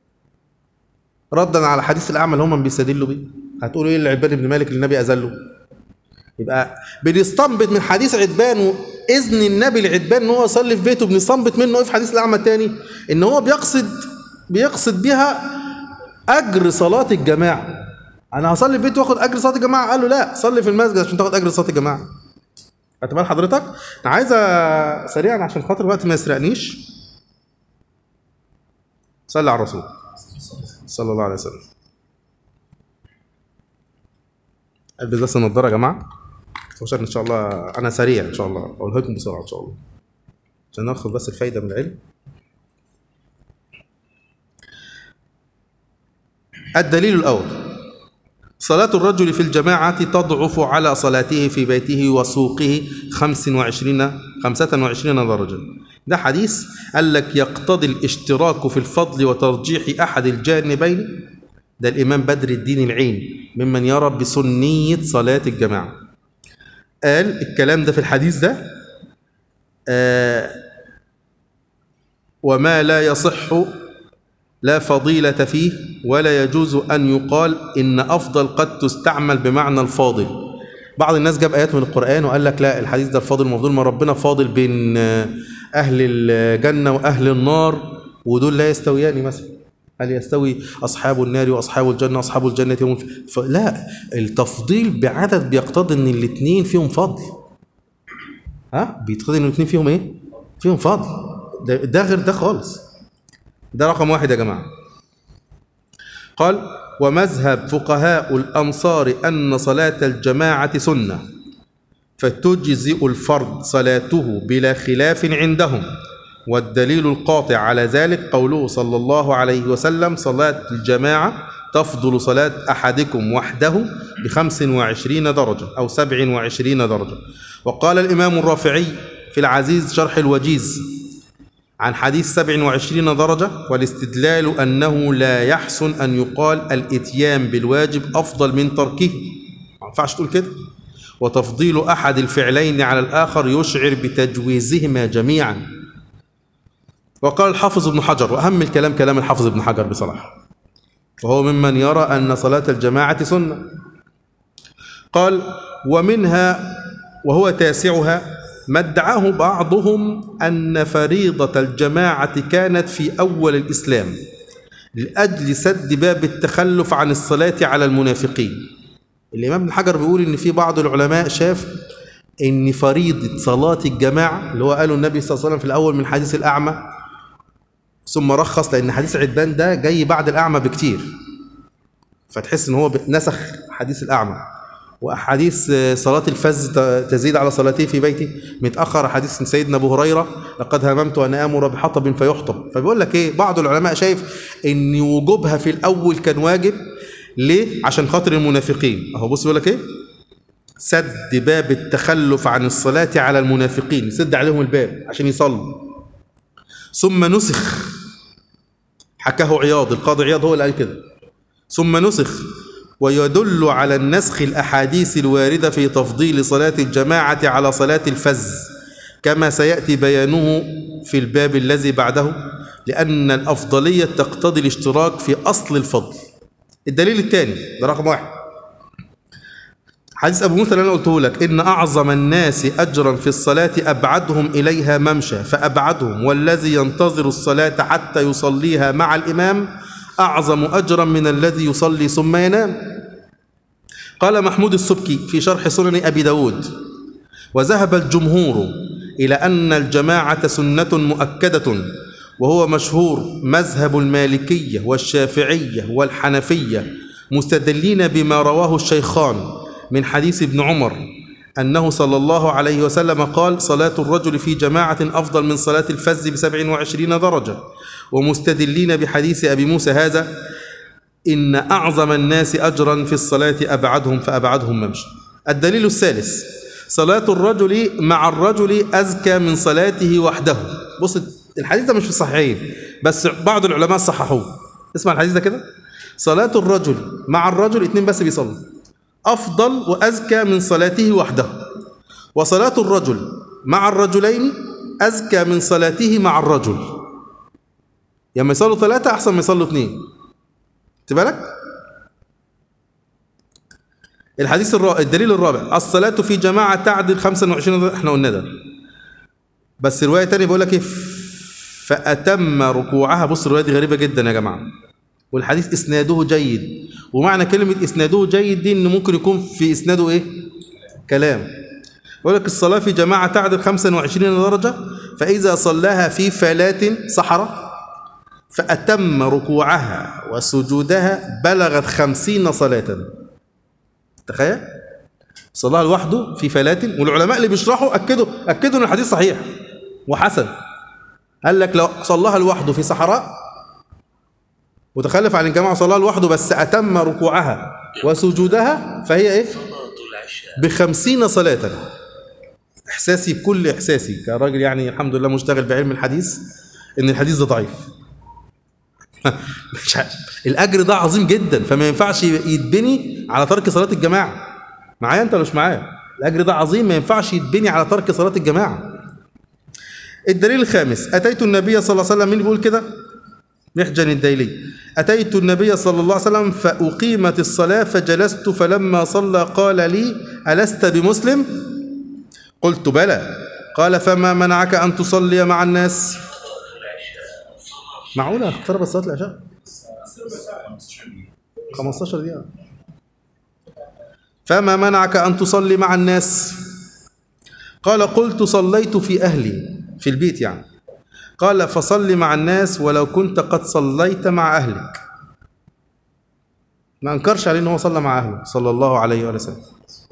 ردا على حديث الاعمى اللي هم بيستدلوا بيه هتقولوا ايه العتبان بن مالك اللي النبي اذله يبقى بنستنبط من حديث عتبان واذن النبي لعتبان ان هو يصلي في بيته بنستنبط منه ايه في حديث الاعمى الثاني ان هو بيقصد بيقصد بها اجر صلاه الجماعه انا هصلي البيت واخد اجر صلاه الجماعه قال له لا صلي في المسجد عشان تاخد اجر صلاه الجماعه خدت بال حضرتك انا عايز أ- سريعا عشان خاطر الوقت ما يسرقنيش صلي على الرسول صلى الله عليه وسلم البس بس النضاره يا جماعه عشان ان شاء الله انا سريع ان شاء الله اقولها لكم بسرعه ان شاء الله عشان ناخد بس الفايده من العلم الدليل الأول صلاة الرجل في الجماعة تضعف على صلاته في بيته وسوقه 25 25 درجة ده حديث قال لك يقتضي الاشتراك في الفضل وترجيح أحد الجانبين ده الإمام بدر الدين العين ممن يرى بسنية صلاة الجماعة قال الكلام ده في الحديث ده آه وما لا يصح لا فضيلة فيه ولا يجوز أن يقال إن أفضل قد تستعمل بمعنى الفاضل بعض الناس جاب آيات من القرآن وقال لك لا الحديث ده الفاضل مفضول ما ربنا فاضل بين آه، أهل الجنة وأهل النار ودول لا يستويان مثلا هل يستوي أصحاب النار وأصحاب الجنة أصحاب الجنة هم ف... لا التفضيل بعدد بيقتضي إن الاثنين فيهم فضل ها بيقتضي إن الاثنين فيهم إيه؟ فيهم فضل ده, ده غير ده خالص ده رقم واحد يا جماعة قال ومذهب فقهاء الأمصار أن صلاة الجماعة سنة فتجزئ الفرد صلاته بلا خلاف عندهم والدليل القاطع على ذلك قوله صلى الله عليه وسلم صلاة الجماعة تفضل صلاة أحدكم وحده بخمس وعشرين درجة أو سبع وعشرين درجة وقال الإمام الرافعي في العزيز شرح الوجيز عن حديث 27 درجة والاستدلال أنه لا يحسن أن يقال الإتيان بالواجب أفضل من تركه ما ينفعش تقول كده وتفضيل أحد الفعلين على الآخر يشعر بتجويزهما جميعا وقال الحافظ ابن حجر وأهم الكلام كلام الحافظ ابن حجر بصراحة وهو ممن يرى أن صلاة الجماعة سنة قال ومنها وهو تاسعها ما ادعاه بعضهم أن فريضة الجماعة كانت في أول الإسلام لأجل سد باب التخلف عن الصلاة على المنافقين الإمام ابن حجر بيقول إن في بعض العلماء شاف إن فريضة صلاة الجماعة اللي هو قاله النبي صلى الله عليه وسلم في الأول من حديث الأعمى ثم رخص لأن حديث عدبان ده جاي بعد الأعمى بكتير فتحس إن هو نسخ حديث الأعمى واحاديث صلاه الفز تزيد على صلاته في بيته متاخر حديث سيدنا ابو هريره لقد هممت ان امر بحطب فيحطب فبيقول لك ايه بعض العلماء شايف ان وجوبها في الاول كان واجب ليه عشان خاطر المنافقين اهو بص بيقول لك ايه سد باب التخلف عن الصلاه على المنافقين يسد عليهم الباب عشان يصلوا ثم نسخ حكاه عياض القاضي عياض هو اللي قال كده ثم نسخ ويدل على النسخ الأحاديث الواردة في تفضيل صلاة الجماعة على صلاة الفز كما سيأتي بيانه في الباب الذي بعده لأن الأفضلية تقتضي الاشتراك في أصل الفضل الدليل الثاني ده رقم واحد حديث أبو موسى اللي أنا قلته لك إن أعظم الناس أجرا في الصلاة أبعدهم إليها ممشى فأبعدهم والذي ينتظر الصلاة حتى يصليها مع الإمام أعظم أجرا من الذي يصلي ثم ينام قال محمود السبكي في شرح سنن أبي داود وذهب الجمهور إلى أن الجماعة سنة مؤكدة وهو مشهور مذهب المالكية والشافعية والحنفية مستدلين بما رواه الشيخان من حديث ابن عمر أنه صلى الله عليه وسلم قال صلاة الرجل في جماعة أفضل من صلاة الفز بسبع وعشرين درجة ومستدلين بحديث أبي موسى هذا إن أعظم الناس أجرا في الصلاة أبعدهم فأبعدهم ممشى الدليل الثالث صلاة الرجل مع الرجل أزكى من صلاته وحده بص الحديث ده مش في الصحيحين بس بعض العلماء صححوه اسمع الحديث ده كده صلاة الرجل مع الرجل اتنين بس بيصلوا أفضل وأزكى من صلاته وحده وصلاة الرجل مع الرجلين أزكى من صلاته مع الرجل لما يصلوا ثلاثة أحسن ما يصلوا اثنين بالك الحديث الرابع الدليل الرابع الصلاة في جماعة تعدل 25 احنا قلنا ده بس رواية تانية بيقول لك ايه فأتم ركوعها بص الرواية دي غريبة جدا يا جماعة والحديث اسناده جيد ومعنى كلمه اسناده جيد دي ان ممكن يكون في اسناده ايه كلام يقول لك الصلاه في جماعه تعدل 25 درجه فاذا صلاها في فلات صحراء فاتم ركوعها وسجودها بلغت خمسين صلاه تخيل صلاها لوحده في فلات والعلماء اللي بيشرحوا اكدوا اكدوا ان الحديث صحيح وحسن قال لك لو صلاها لوحده في صحراء وتخلف عن الجماعه صلاها لوحده بس اتم ركوعها وسجودها فهي ايه بخمسين صلاة إحساسي بكل إحساسي كراجل يعني الحمد لله مشتغل بعلم الحديث إن الحديث ده ضعيف مش عارف. الأجر ده عظيم جدا فما ينفعش يتبني على ترك صلاة الجماعة معايا أنت ولا مش معايا الأجر ده عظيم ما ينفعش يتبني على ترك صلاة الجماعة الدليل الخامس أتيت النبي صلى الله عليه وسلم مين بيقول كده محجن الديلي أتيت النبي صلى الله عليه وسلم فأقيمت الصلاة فجلست فلما صلى قال لي ألست بمسلم قلت بلى قال فما منعك أن تصلي مع الناس معقولة اقتربت صلاة العشاء 15 دقيقة فما منعك أن تصلي مع الناس قال قلت صليت في أهلي في البيت يعني قال فصل مع الناس ولو كنت قد صليت مع أهلك ما أنكرش عليه أنه صلى مع أهله صلى الله عليه وآله وسلم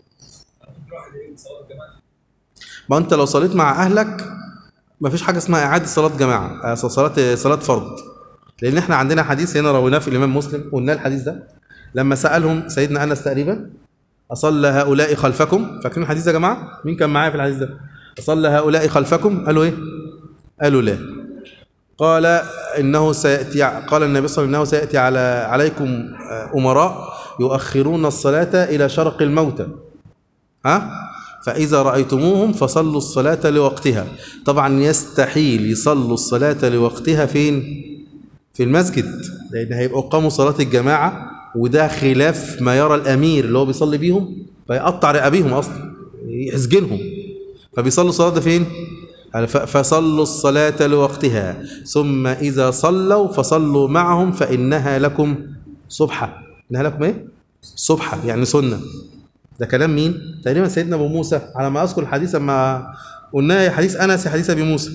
ما أنت لو صليت مع أهلك ما فيش حاجة اسمها إعادة صلاة جماعة آه، صلاة صلاة فرض لأن إحنا عندنا حديث هنا رويناه في الإمام مسلم قلنا الحديث ده لما سألهم سيدنا أنس تقريبا أصلى هؤلاء خلفكم فاكرين الحديث ده يا جماعة مين كان معايا في الحديث ده أصلى هؤلاء خلفكم قالوا إيه قالوا لا قال انه سياتي قال النبي صلى الله عليه وسلم انه سياتي على عليكم امراء يؤخرون الصلاه الى شرق الموتى ها فاذا رايتموهم فصلوا الصلاه لوقتها طبعا يستحيل يصلوا الصلاه لوقتها فين في المسجد لان هيبقوا قاموا صلاه الجماعه وده خلاف ما يرى الامير اللي هو بيصلي بيهم فيقطع رقابيهم اصلا يسجنهم فبيصلوا الصلاه ده فين قال ف- فصلوا الصلاة لوقتها ثم إذا صلوا فصلوا معهم فإنها لكم صبحة إنها لكم إيه؟ صبحة يعني سنة ده كلام مين؟ تقريبا سيدنا أبو موسى على ما أذكر الحديث أما قلنا يا حديث أنس يا حديث أبي موسى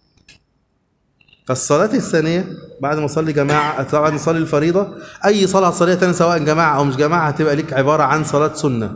فالصلاة الثانية بعد ما أصلي جماعة بعد ما أصلي الفريضة أي صلاة صليها تانية سواء جماعة أو مش جماعة هتبقى ليك عبارة عن صلاة سنة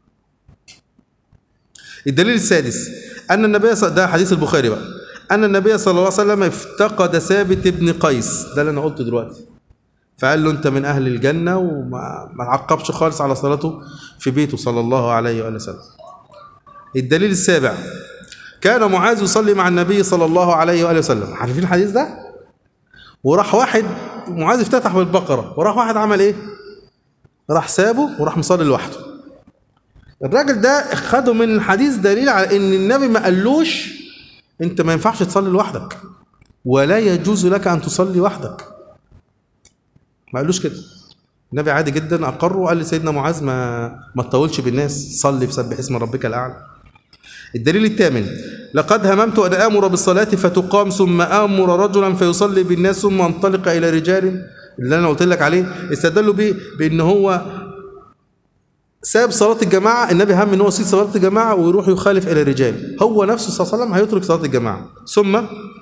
الدليل السادس أن النبي صلى ده حديث البخاري بقى أن النبي صلى الله عليه وسلم افتقد ثابت بن قيس ده اللي أنا قلته دلوقتي فقال له أنت من أهل الجنة وما ما عقبش خالص على صلاته في بيته صلى الله عليه وآله وسلم الدليل السابع كان معاذ يصلي مع النبي صلى الله عليه وآله وسلم عارفين الحديث ده وراح واحد معاذ افتتح بالبقرة وراح واحد عمل ايه راح سابه وراح مصلي لوحده الراجل ده خده من الحديث دليل على ان النبي ما قالوش انت ما ينفعش تصلي لوحدك ولا يجوز لك ان تصلي وحدك ما قالوش كده النبي عادي جدا اقر وقال لسيدنا معاذ ما ما تطولش بالناس صلي بسبح اسم ربك الاعلى الدليل الثامن لقد هممت ان امر بالصلاه فتقام ثم امر رجلا فيصلي بالناس ثم انطلق الى رجال اللي انا قلت لك عليه استدلوا به بان هو ساب صلاة الجماعة النبي هم ان هو يسيب صلاة الجماعة ويروح يخالف إلى الرجال هو نفسه صلى الله عليه وسلم هيترك صلاة الجماعة ثم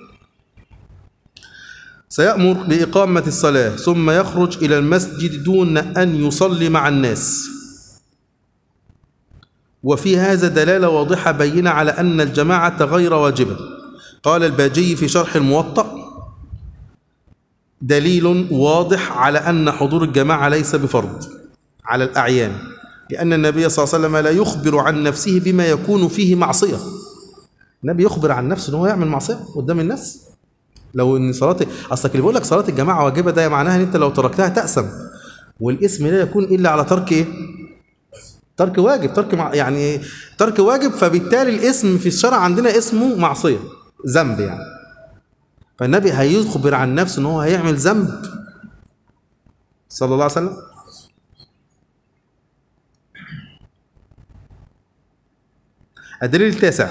سيأمر بإقامة الصلاة ثم يخرج إلى المسجد دون أن يصلي مع الناس وفي هذا دلالة واضحة بينة على أن الجماعة غير واجبة قال الباجي في شرح الموطأ دليل واضح على أن حضور الجماعة ليس بفرض على الأعيان لأن النبي صلى الله عليه وسلم لا يخبر عن نفسه بما يكون فيه معصية النبي يخبر عن نفسه ان هو يعمل معصية قدام الناس لو ان صلاة اصلك اللي بيقول لك صلاة الجماعة واجبة ده معناها ان انت لو تركتها تأسم والاسم لا يكون الا على ترك ايه ترك واجب ترك مع يعني ترك واجب فبالتالي الاسم في الشرع عندنا اسمه معصية ذنب يعني فالنبي هيخبر عن نفسه ان هو هيعمل ذنب صلى الله عليه وسلم الدليل التاسع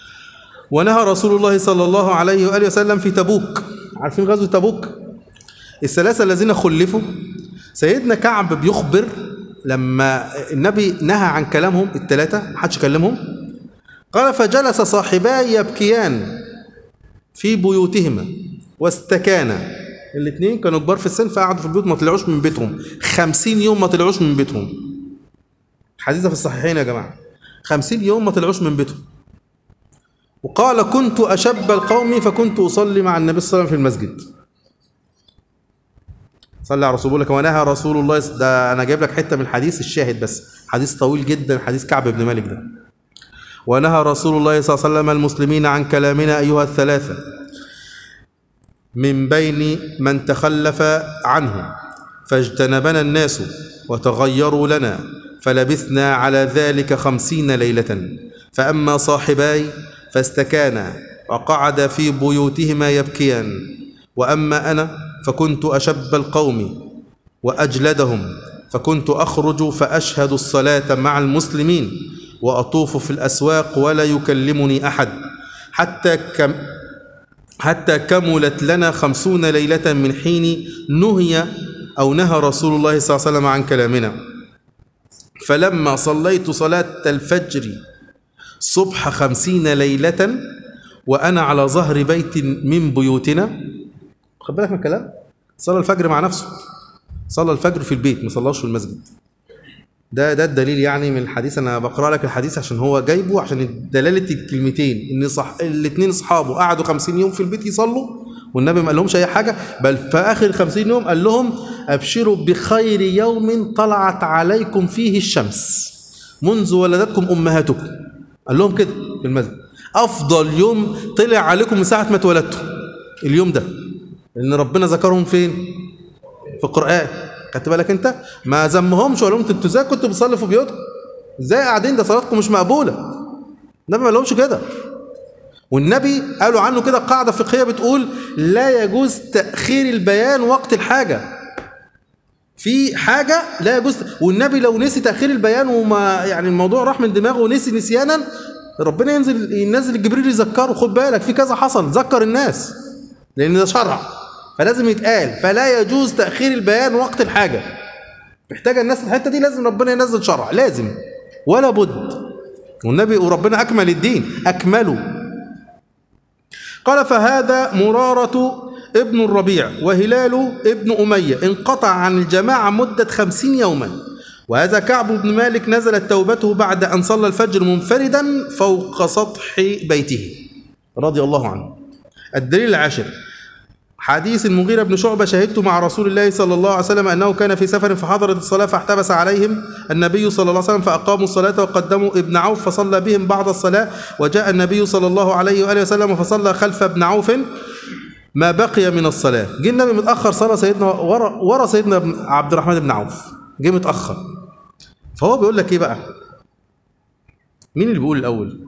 ونهى رسول الله صلى الله عليه وآله وسلم في تبوك عارفين غزوة تبوك الثلاثة الذين خلفوا سيدنا كعب بيخبر لما النبي نهى عن كلامهم الثلاثة محدش كلمهم قال فجلس صاحباي يبكيان في بيوتهما واستكانا الاثنين كانوا كبار في السن فقعدوا في البيوت ما طلعوش من بيتهم خمسين يوم ما طلعوش من بيتهم حديثة في الصحيحين يا جماعة خمسين يوم ما طلعوش من بيتهم وقال كنت أشب القوم فكنت أصلي مع النبي صلى الله عليه وسلم في المسجد صلى على رسول الله ونهى رسول الله ده أنا جايب لك حتة من الحديث الشاهد بس حديث طويل جدا حديث كعب بن مالك ده ونهى رسول الله صلى الله عليه وسلم المسلمين عن كلامنا أيها الثلاثة من بين من تخلف عنه فاجتنبنا الناس وتغيروا لنا فلبثنا على ذلك خمسين ليلة فأما صاحباي فاستكانا وقعد في بيوتهما يبكيان وأما أنا فكنت أشب القوم وأجلدهم فكنت أخرج فأشهد الصلاة مع المسلمين وأطوف في الأسواق ولا يكلمني أحد حتى كم حتى كملت لنا خمسون ليلة من حين نهي أو نهى رسول الله صلى الله عليه وسلم عن كلامنا فلما صليت صلاة الفجر صبح خمسين ليلة وأنا على ظهر بيت من بيوتنا خد بالك من الكلام صلى الفجر مع نفسه صلى الفجر في البيت ما صلاش في المسجد ده ده الدليل يعني من الحديث انا بقرا لك الحديث عشان هو جايبه عشان دلاله الكلمتين ان صح الاثنين اصحابه قعدوا 50 يوم في البيت يصلوا والنبي ما قالهمش اي حاجه بل في اخر 50 يوم قال لهم ابشروا بخير يوم طلعت عليكم فيه الشمس منذ ولدتكم امهاتكم قال لهم كده في المسجد افضل يوم طلع عليكم من ساعه ما اتولدتوا اليوم ده لان ربنا ذكرهم فين في القران خدت بالك انت ما ذمهمش ولا انتوا ازاي كنتوا بتصلوا في بيوتكم ازاي قاعدين ده صلاتكم مش مقبوله النبي ما لهمش كده والنبي قالوا عنه كده قاعده فقهيه بتقول لا يجوز تاخير البيان وقت الحاجه في حاجه لا يجوز والنبي لو نسي تاخير البيان وما يعني الموضوع راح من دماغه ونسي نسيانا ربنا ينزل ينزل جبريل يذكره خد بالك في كذا حصل ذكر الناس لان ده شرع فلازم يتقال فلا يجوز تاخير البيان وقت الحاجه محتاجه الناس الحته دي لازم ربنا ينزل شرع لازم ولا بد والنبي وربنا اكمل الدين اكمله قال فهذا مرارة ابن الربيع وهلال ابن أمية انقطع عن الجماعة مدة خمسين يوما وهذا كعب بن مالك نزلت توبته بعد أن صلى الفجر منفردا فوق سطح بيته رضي الله عنه الدليل العاشر حديث المغيرة بن شعبة شهدت مع رسول الله صلى الله عليه وسلم أنه كان في سفر فحضرت الصلاة فاحتبس عليهم النبي صلى الله عليه وسلم فأقاموا الصلاة وقدموا ابن عوف فصلى بهم بعد الصلاة وجاء النبي صلى الله عليه وآله وسلم فصلى خلف ابن عوف ما بقي من الصلاة جه النبي متأخر صلى سيدنا ورا, ورا سيدنا ابن- عبد الرحمن بن عوف جه متأخر فهو بيقول لك إيه بقى مين اللي بيقول الأول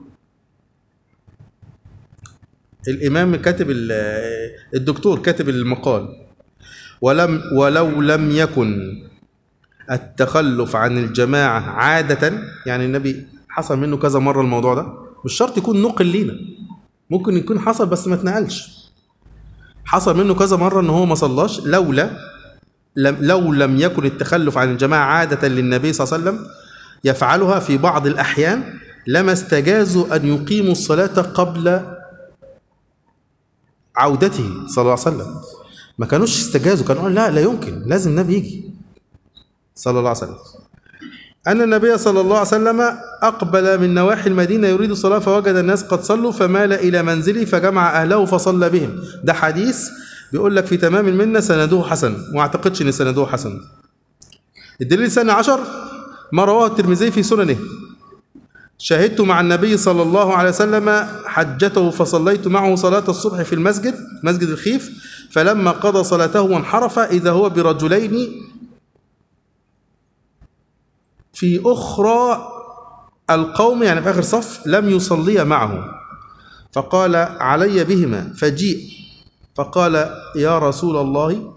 الإمام كاتب ال- الدكتور كاتب المقال ولم ولو لم يكن التخلف عن الجماعة عادة يعني النبي حصل منه كذا مرة الموضوع ده مش شرط يكون نقل لينا ممكن يكون حصل بس ما اتنقلش حصل منه كذا مرة ان هو ما صلاش لولا لم لو لم يكن التخلف عن الجماعة عادة للنبي صلى الله عليه وسلم يفعلها في بعض الأحيان لما استجازوا أن يقيموا الصلاة قبل عودته صلى الله عليه وسلم ما كانوش استجازوا كانوا قالوا لا لا يمكن لازم النبي يجي صلى الله عليه وسلم أن النبي صلى الله عليه وسلم أقبل من نواحي المدينة يريد الصلاة فوجد الناس قد صلوا فمال إلى منزله فجمع أهله فصلى بهم ده حديث بيقول لك في تمام المنة سنده حسن وما أعتقدش إن سنده حسن الدليل الثاني عشر ما رواه الترمذي في سننه شهدت مع النبي صلى الله عليه وسلم حجته فصليت معه صلاة الصبح في المسجد مسجد الخيف فلما قضى صلاته وانحرف إذا هو برجلين في أخرى القوم يعني في آخر صف لم يصلي معه فقال علي بهما فجيء فقال يا رسول الله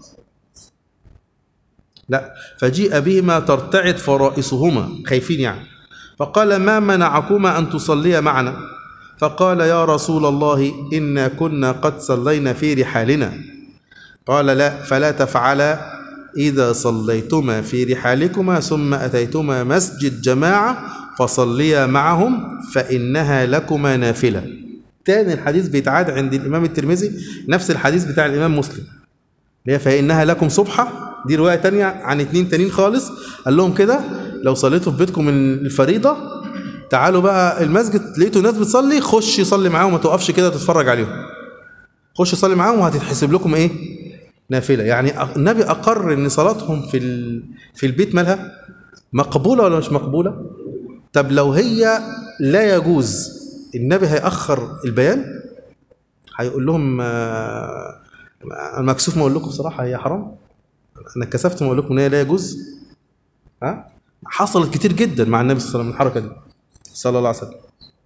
لا فجيء بهما ترتعد فرائصهما خايفين يعني فقال ما منعكما أن تصليا معنا فقال يا رسول الله إنا كنا قد صلينا في رحالنا قال لا فلا تفعلا إذا صليتما في رحالكما ثم أتيتما مسجد جماعة فصليا معهم فإنها لكما نافلة تاني الحديث بيتعاد عند الإمام الترمذي نفس الحديث بتاع الإمام مسلم اللي هي فإنها لكم صبحة دي رواية تانية عن اتنين تانيين خالص قال لهم كده لو صليتوا في بيتكم الفريضة تعالوا بقى المسجد لقيتوا ناس بتصلي خش صلي معاهم ما توقفش كده تتفرج عليهم خش صلي معاهم وهتتحسب لكم ايه نافله يعني أ- النبي اقر ان صلاتهم في ال... في البيت مالها مقبوله ولا مش مقبوله طب لو هي لا يجوز النبي هيأخر البيان هيقول لهم آه، انا مكسوف ما اقول لكم بصراحه هي حرام انا اتكسفت ما اقول لكم ان هي لا يجوز ها حصلت كتير جدا مع النبي صلى الله عليه وسلم الحركه دي صلى الله عليه وسلم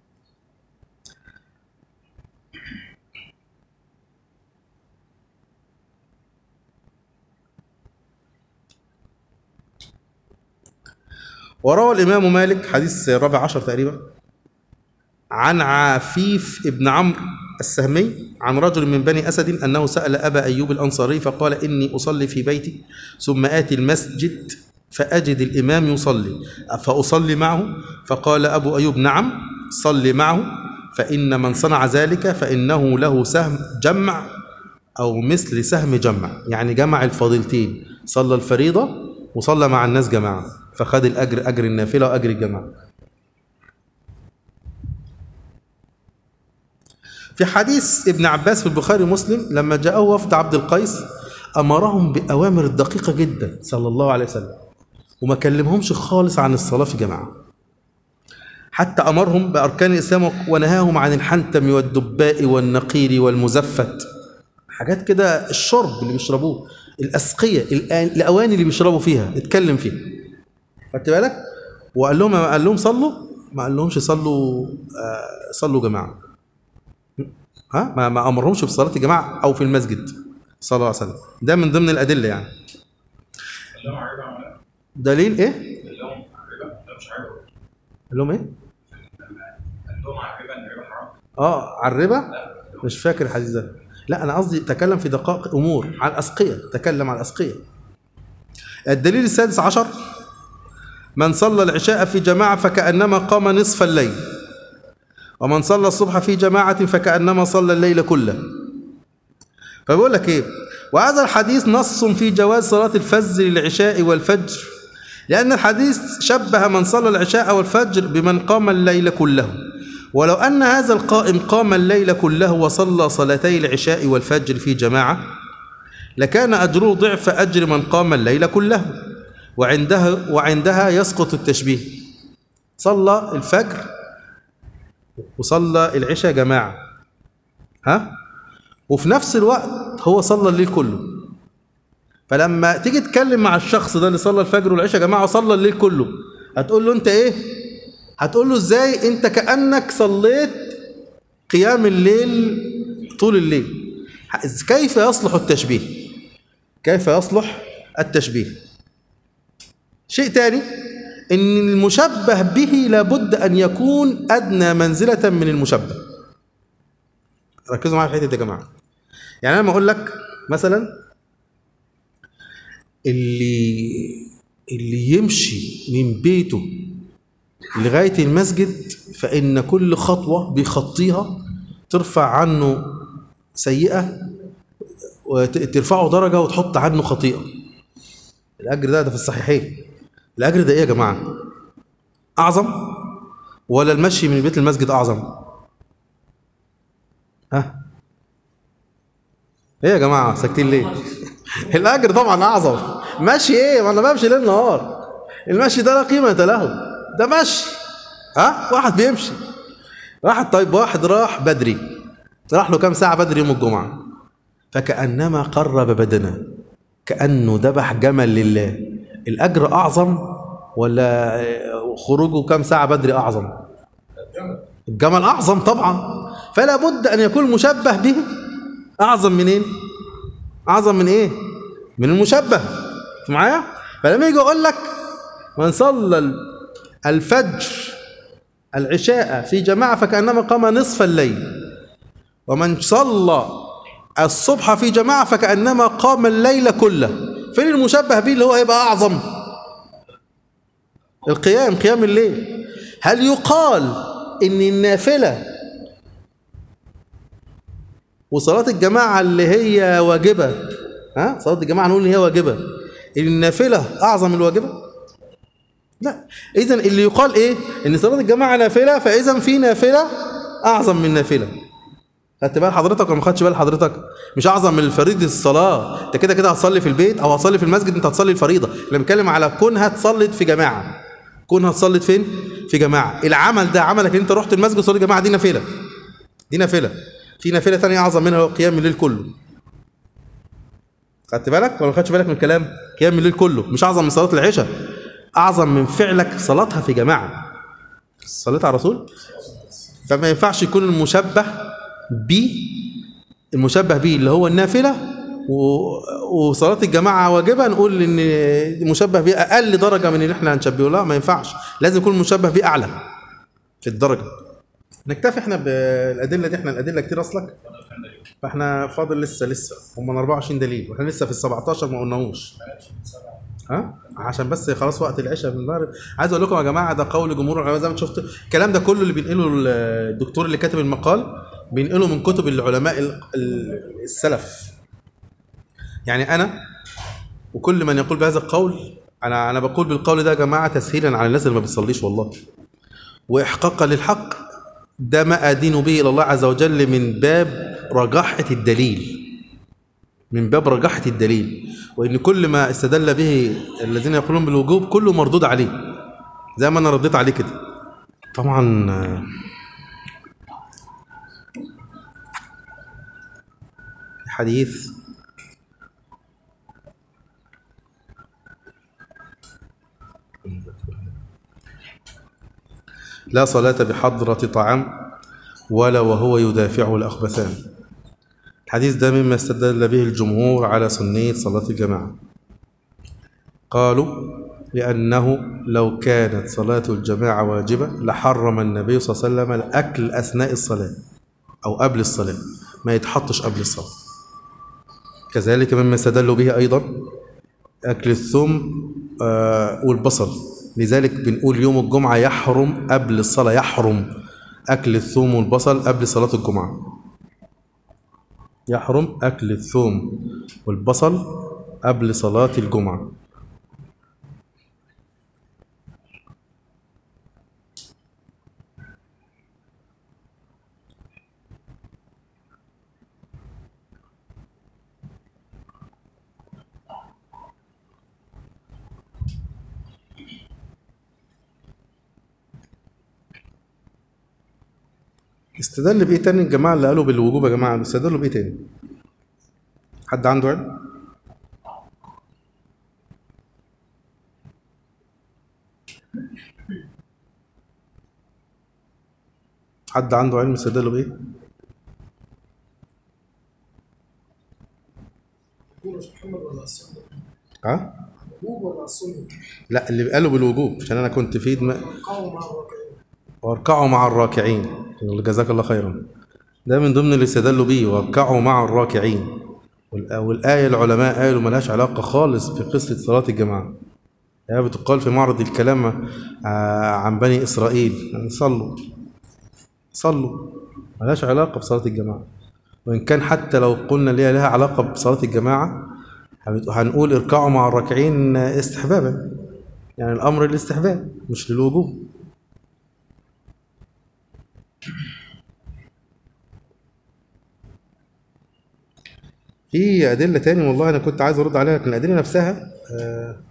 وروى الإمام مالك حديث الرابع عشر تقريبا عن عفيف ابن عمرو السهمي عن رجل من بني أسد أنه سأل أبا أيوب الأنصاري فقال إني أصلي في بيتي ثم آتي المسجد فأجد الإمام يصلي فأصلي معه فقال أبو أيوب نعم صل معه فإن من صنع ذلك فإنه له سهم جمع أو مثل سهم جمع يعني جمع الفضيلتين صلى الفريضة وصلى مع الناس جماعة فخد الأجر أجر النافلة وأجر الجماعة في حديث ابن عباس في البخاري ومسلم لما جاءه وفد عبد القيس أمرهم بأوامر دقيقة جدا صلى الله عليه وسلم وما كلمهمش خالص عن الصلاة في جماعة حتى أمرهم بأركان الإسلام ونهاهم عن الحنتم والدباء والنقير والمزفت حاجات كده الشرب اللي بيشربوه الأسقية الآن- الأواني اللي بيشربوا فيها اتكلم فيها خدت بالك وقال لهم قال لهم صلوا ما قال لهمش صلوا آه صلوا جماعة ها ما, ما أمرهمش بصلاة الجماعة أو في المسجد صلى الله عليه وسلم ده من ضمن الأدلة يعني اللهم عيب عملاء دليل إيه؟ اللهم عيب ده مش عيب قال لهم إيه؟ اللهم عيب ان الربا حرام اه على الربا مش فاكر الحديث ده لا انا قصدي تكلم في دقائق امور على الاسقيه تكلم على الاسقيه الدليل السادس عشر من صلى العشاء في جماعه فكانما قام نصف الليل ومن صلى الصبح في جماعه فكانما صلى الليل كله فبيقول لك ايه وهذا الحديث نص في جواز صلاه الفجر للعشاء والفجر لأن الحديث شبه من صلى العشاء والفجر بمن قام الليل كله ولو أن هذا القائم قام الليل كله وصلى صلاتي العشاء والفجر في جماعة لكان أجره ضعف أجر من قام الليل كله وعندها وعندها يسقط التشبيه صلى الفجر وصلى العشاء جماعة ها وفي نفس الوقت هو صلى الليل كله فلما تيجي تتكلم مع الشخص ده اللي صلى الفجر والعشاء يا جماعه وصلى الليل كله هتقول له انت ايه هتقول له ازاي انت كانك صليت قيام الليل طول الليل كيف يصلح التشبيه كيف يصلح التشبيه شيء تاني ان المشبه به لابد ان يكون ادنى منزله من المشبه ركزوا معايا في الحته دي يا جماعه يعني انا لما اقول لك مثلا اللي اللي يمشي من بيته لغاية المسجد فإن كل خطوة بيخطيها ترفع عنه سيئة وترفعه درجة وتحط عنه خطيئة الأجر ده ده في الصحيحين الأجر ده إيه يا جماعة أعظم ولا المشي من بيت المسجد أعظم ها ايه يا جماعه ساكتين ليه الاجر طبعا اعظم ماشي ايه ما انا بمشي ليل نهار المشي ده لا قيمه له ده مشي ها واحد بيمشي واحد طيب واحد راح بدري راح له كام ساعه بدري يوم الجمعه فكانما قرب بدنه كانه ذبح جمل لله الاجر اعظم ولا خروجه كام ساعه بدري اعظم الجمل اعظم طبعا فلا بد ان يكون مشبه به اعظم منين اعظم من ايه من المشبه أنت معايا فلما يجي يقول لك من صلى الفجر العشاء في جماعه فكانما قام نصف الليل ومن صلى الصبح في جماعة فكأنما قام الليل كله فين المشبه به اللي هو هيبقى أعظم القيام قيام الليل هل يقال إن النافلة وصلاة الجماعة اللي هي واجبة ها صلاة الجماعة نقول إن هي واجبة إن النافلة أعظم من الواجبة لا إذا اللي يقال إيه إن صلاة الجماعة نافلة فإذا في نافلة أعظم من نافلة خدت بال حضرتك ولا ما خدتش بال حضرتك مش اعظم من الفريضه الصلاه انت كده كده هتصلي في البيت او هتصلي في المسجد انت هتصلي الفريضه احنا بنتكلم على كونها تصلي في جماعه كونها تصلي فين في جماعه العمل ده عملك ان انت رحت المسجد وصلي جماعه دي نافله دي نافله في نافله ثانيه اعظم منها هو قيام الليل كله خدت بالك ولا ما خدتش بالك من الكلام قيام الليل كله مش اعظم من صلاه العشاء اعظم من فعلك صلاتها في جماعه صليت على الرسول فما ينفعش يكون المشبه ب المشبه به اللي هو النافله و- وصلاه الجماعه واجبه نقول ان المشبه به اقل درجه من اللي احنا هنشبهه لا ما ينفعش لازم يكون المشبه به اعلى في الدرجه نكتفي احنا بالادله دي احنا الادله كتير اصلك فاحنا فاضل لسه لسه هم 24 دليل واحنا لسه في ال 17 ما قلناهوش ها عشان بس خلاص وقت العشاء من المغرب عايز اقول لكم يا جماعه ده قول جمهور العلماء زي ما انت شفت الكلام ده كله اللي بينقله الدكتور اللي كاتب المقال بينقله من كتب العلماء ال- ال- السلف يعني انا وكل من يقول بهذا القول انا انا بقول بالقول ده يا جماعه تسهيلا على الناس اللي ما بتصليش والله واحقاقا للحق ده ما ادين به الى الله عز وجل من باب رجاحه الدليل من باب رجاحة الدليل وإن كل ما استدل به الذين يقولون بالوجوب كله مردود عليه زي ما أنا رديت عليه كده طبعا آه، حديث لا صلاة بحضرة طعام ولا وهو يدافعه الأخبثان الحديث ده مما استدل به الجمهور على سنية صلاة الجماعة قالوا لأنه لو كانت صلاة الجماعة واجبة لحرم النبي صلى الله عليه وسلم الأكل أثناء الصلاة أو قبل الصلاة ما يتحطش قبل الصلاة كذلك مما استدلوا به أيضا أكل الثوم آه، والبصل لذلك بنقول يوم الجمعة يحرم قبل الصلاة يحرم أكل الثوم والبصل قبل صلاة الجمعة يحرم أكل الثوم والبصل قبل صلاة الجمعة استدل بإيه تاني الجماعة اللي قالوا بالوجوب يا جماعة استدلوا بإيه تاني؟ حد عنده علم؟ حد عنده علم استدلوا بإيه؟ يكون مش محمد ولا السنة ها؟ محبوب ولا السنة لا اللي قالوا بالوجوب عشان أنا كنت في دم... قاموا مع الراكعين واركعوا مع الراكعين جزاك الله خيرا ده من ضمن اللي استدلوا بيه واركعوا مع الراكعين والآ- والآية العلماء قالوا ملهاش علاقة خالص في قصة صلاة الجماعة هي بتقال في معرض الكلام آه، عن بني إسرائيل يعني صلوا صلوا ملهاش علاقة بصلاة الجماعة وإن كان حتى لو قلنا ليها لها علاقة بصلاة الجماعة هنت- هنقول اركعوا مع الراكعين استحبابا يعني الأمر للاستحباب مش للوجوب في أدلة تاني والله أنا كنت عايز أرد عليها لكن الأدلة نفسها آه،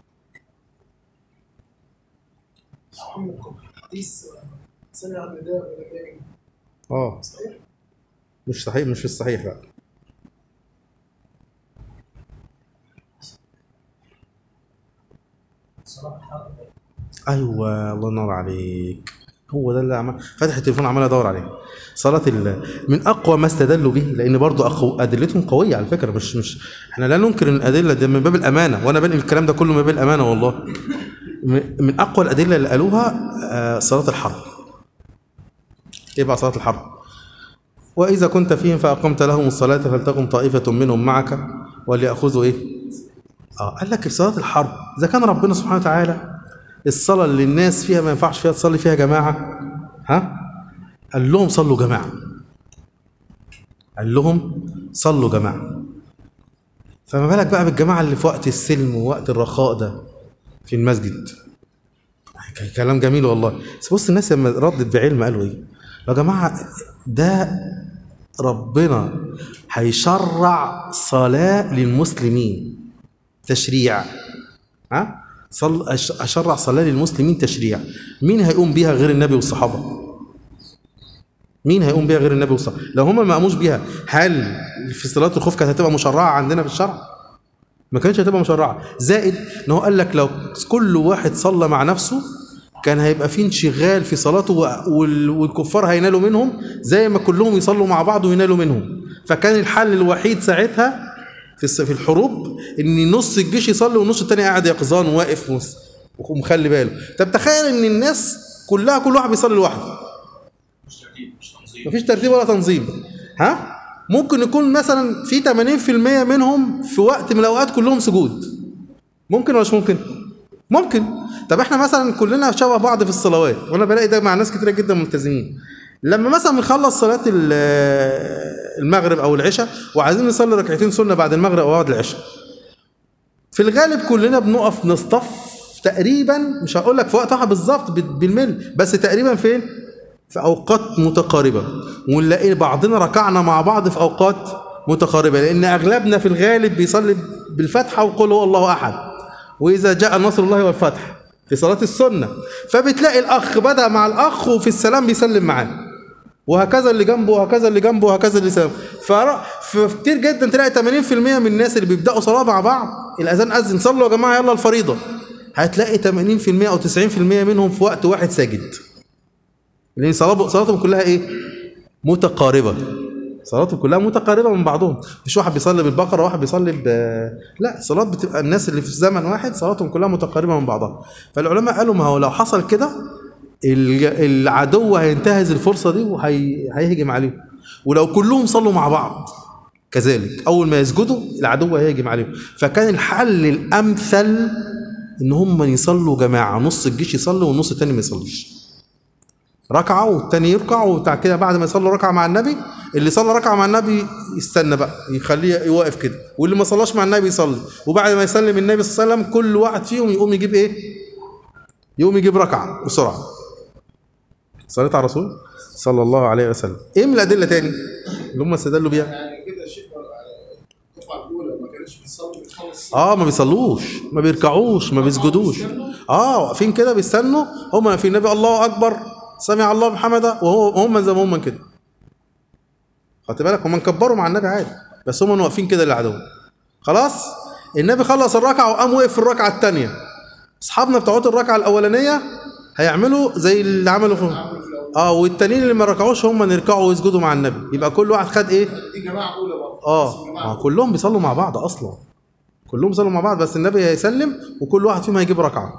محمد حديث سمع النداء ولم يجب آه صحيح؟ مش صحيح مش في الصحيح لا ايوه الله ينور عليك هو ده اللي عمل فتح التليفون عمال ادور عليه صلاه ال... من اقوى ما استدلوا به لان برضو أقو... ادلتهم قويه على فكره مش مش احنا لا ننكر ان الادله دي من باب الامانه وانا بنقل الكلام ده كله من باب الامانه والله م- من اقوى الادله اللي قالوها آه، صلاه الحرب ايه بقى صلاه الحرب وإذا كنت فيهم فأقمت لهم الصلاة فلتقم طائفة منهم معك وليأخذوا إيه آه قال لك في صلاة الحرب إذا كان ربنا سبحانه وتعالى الصلاة اللي الناس فيها ما ينفعش فيها تصلي فيها جماعة ها قال لهم صلوا جماعة قال لهم صلوا جماعة فما بالك بقى بالجماعة اللي في وقت السلم ووقت الرخاء ده في المسجد ك- كلام جميل والله بس بص الناس لما ردت بعلم قالوا ايه يا جماعة ده ربنا هيشرع صلاة للمسلمين تشريع ها صل أش- أشرع صلاة للمسلمين تشريع مين هيقوم بيها غير النبي والصحابة مين هيقوم بيها غير النبي والصحابة لو هم ما قاموش بيها هل في صلاة الخوف كانت هتبقى مشرعة عندنا في الشرع ما كانتش هتبقى مشرعة زائد ان هو قال لك لو كل واحد صلى مع نفسه كان هيبقى في انشغال في صلاته و- وال- والكفار هينالوا منهم زي ما كلهم يصلوا مع بعض وينالوا منهم فكان الحل الوحيد ساعتها في الس- في الحروب ان نص الجيش يصلي والنص التاني قاعد يقظان واقف مس- ومخلي باله طب تخيل ان الناس كلها كل واحد بيصلي لوحده مش ترتيب مش تنظيم مفيش ترتيب ولا تنظيم ها ممكن يكون مثلا في 80% منهم في وقت من الاوقات كلهم سجود ممكن ولا مش ممكن ممكن طب احنا مثلا كلنا شبه بعض في الصلوات وانا بلاقي ده مع ناس كتيره جدا ملتزمين لما مثلا بنخلص صلاه ال- المغرب او العشاء وعايزين نصلي ركعتين سنه بعد المغرب او بعد العشاء في الغالب كلنا بنقف نصطف تقريبا مش هقول لك في وقت واحد بالظبط بال- بالملي بس تقريبا فين في اوقات متقاربه ونلاقي بعضنا ركعنا مع بعض في اوقات متقاربه لان اغلبنا في الغالب بيصلي بالفتحه وقل هو الله احد واذا جاء نصر الله والفتح في صلاه السنه فبتلاقي الاخ بدا مع الاخ وفي السلام بيسلم معاه وهكذا اللي جنبه وهكذا اللي جنبه وهكذا اللي سلم فر- فكتير جدا تلاقي 80% من الناس اللي بيبداوا صلاه مع بعض الاذان اذن صلوا يا جماعه يلا الفريضه هتلاقي 80% او 90% منهم في وقت واحد ساجد لان صلاة- صلاتهم كلها ايه متقاربه صلاتهم كلها متقاربه من بعضهم مش واحد بيصلي بالبقره وواحد بيصلي ب لا صلاه بتبقى الناس اللي في زمن واحد صلاتهم كلها متقاربه من بعضها فالعلماء قالوا ما هو لو حصل كده ال- العدو هينتهز الفرصه دي وهيهجم عليهم ولو كلهم صلوا مع بعض كذلك اول ما يسجدوا العدو هيهجم عليهم فكان الحل الامثل ان هم يصلوا جماعه نص الجيش يصلي والنص التاني ما يصليش ركعه والتاني يركع وبتاع كده بعد ما يصلي ركعه مع النبي اللي صلى ركعه مع النبي يستنى بقى يخليه يوقف كده واللي ما صلاش مع النبي يصلي وبعد ما يسلم النبي صلى الله عليه وسلم كل واحد فيهم يقوم يجيب ايه يقوم يجيب ركعه بسرعه صليت على الرسول صلى الله عليه وسلم ايه من الادله تاني اللي هم استدلوا بيها يعني كده شيخ الدفعه الاولى ما كانش بيصلي بتخلص اه ما بيصلوش ما بيركعوش ما بيسجدوش اه واقفين كده بيستنوا هم في النبي الله اكبر سمع الله محمدا وهو هم زي ما هم كده خدت بالك هم كبروا مع النبي عادي بس هم واقفين كده للعدو خلاص النبي خلص الركعه وقام وقف في الركعه الثانيه اصحابنا بتوعت الركعه الاولانيه هيعملوا زي اللي عملوا في اه والتانيين اللي ما ركعوش هم اللي يركعوا ويسجدوا مع النبي يبقى كل واحد خد ايه دي جماعه اولى برضه اه بس جماعة آه، كلهم بيصلوا مع بعض اصلا كلهم بيصلوا مع بعض بس النبي هيسلم وكل واحد فيهم هيجيب ركعه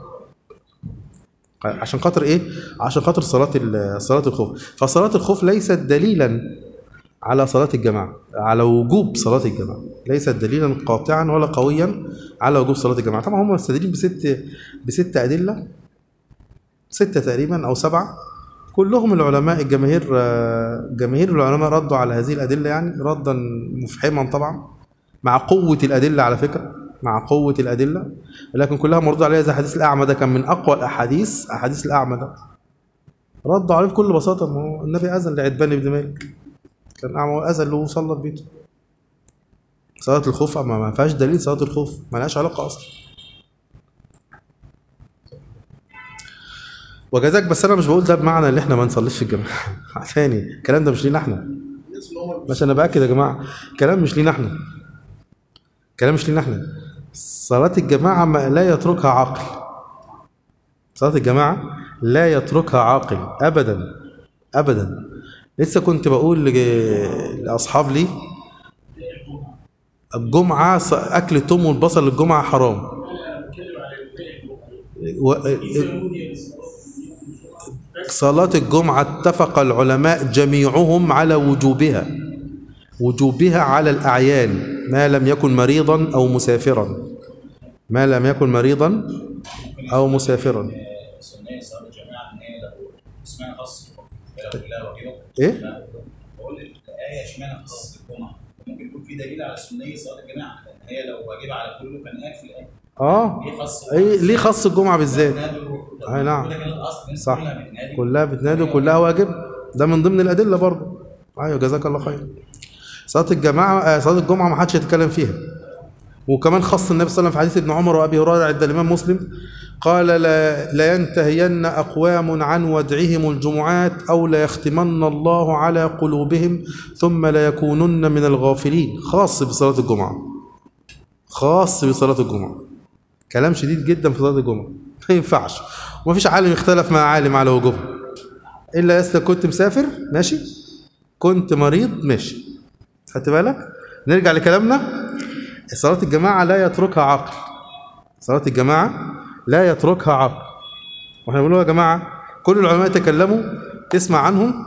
عشان خاطر ايه عشان خاطر صلاه ال- صلاه الخوف فصلاه الخوف ليست دليلا على صلاه الجماعه على وجوب صلاه الجماعه ليست دليلا قاطعا ولا قويا على وجوب صلاه الجماعه طبعا هم مستدلين بست بست ادله ستة تقريبا أو سبعة كلهم العلماء الجماهير آه، جماهير العلماء ردوا على هذه الأدلة يعني ردا مفحما طبعا مع قوة الأدلة على فكرة مع قوة الأدلة لكن كلها مردود عليها زي حديث الأعمى ده كان من أقوى الأحاديث أحاديث الأعمى ده ردوا عليه بكل بساطة ما هو النبي أذن لعتبان بن مالك كان أعمى وأذن له وصلى في بيته صلاة الخوف ما ما فيهاش دليل صلاة الخوف ما لهاش علاقة أصلا وجزاك بس انا مش بقول ده بمعنى ان احنا ما نصليش في الجامعه ثاني الكلام ده مش لينا احنا الناس اللي هم بس انا باكد يا جماعه الكلام مش لينا احنا الكلام مش لينا احنا صلاه الجماعه ما لا يتركها عاقل صلاه الجماعه لا يتركها عاقل ابدا ابدا لسه كنت بقول لج- لاصحاب لي الجمعه ص- اكل التوم والبصل الجمعه حرام و... صلاة الجمعة اتفق العلماء جميعهم على وجوبها وجوبها على الأعيان ما لم يكن مريضا أو مسافرا ما لم يكن مريضا أو مسافرا سنية صلاة الجماعة إن هي لو اسمها خاص لو كلها واجبة إيه؟ لا، بقول لك الآية اشمعنى خاص بالجمعة ممكن يكون في دليل على سنية صلاة الجماعة لأن هي لو واجبة على كله كان قال في الآية آه ليه خاص أي ليه خص الجمعة بالذات بتنادوا أي نعم. لكن الأصل الناس صح. كلها بتنادي كلها بتنادي وكلها واجب ده من ضمن الأدلة برضه أيوة جزاك الله خير صلاة الجماعة آه، صلاة الجمعة ما حدش يتكلم فيها وكمان خص النبي صلى الله عليه وسلم في حديث ابن عمر وأبي هريرة عند الإمام مسلم قال لا, لا ينتهين أقوام عن ودعهم الجمعات أو لا يختمن الله على قلوبهم ثم لا يكونن من الغافلين خاص بصلاة الجمعة خاص بصلاة الجمعة كلام شديد جدا في صلاة الجمعة ما ينفعش وما فيش عالم يختلف مع عالم على وجوبها إلا إذا كنت مسافر ماشي كنت مريض ماشي خدت بالك نرجع لكلامنا صلاة الجماعة لا يتركها عقل صلاة الجماعة لا يتركها عقل واحنا بنقول يا جماعة كل العلماء تكلموا تسمع عنهم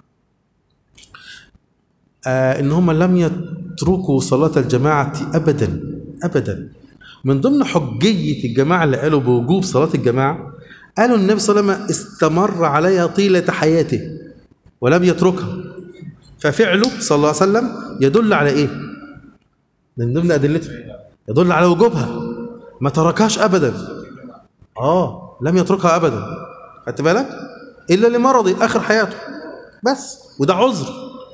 آه ان هم لم يتركوا صلاة الجماعة ابدا ابدا من ضمن حجية الجماعة اللي قالوا بوجوب صلاة الجماعة قالوا النبي صلى الله عليه وسلم استمر عليها طيلة حياته ولم يتركها ففعله صلى الله عليه وسلم يدل على ايه من ضمن ادلته يدل على وجوبها ما تركهاش ابدا اه لم يتركها ابدا خدت بالك الا لمرض اخر حياته بس وده عذر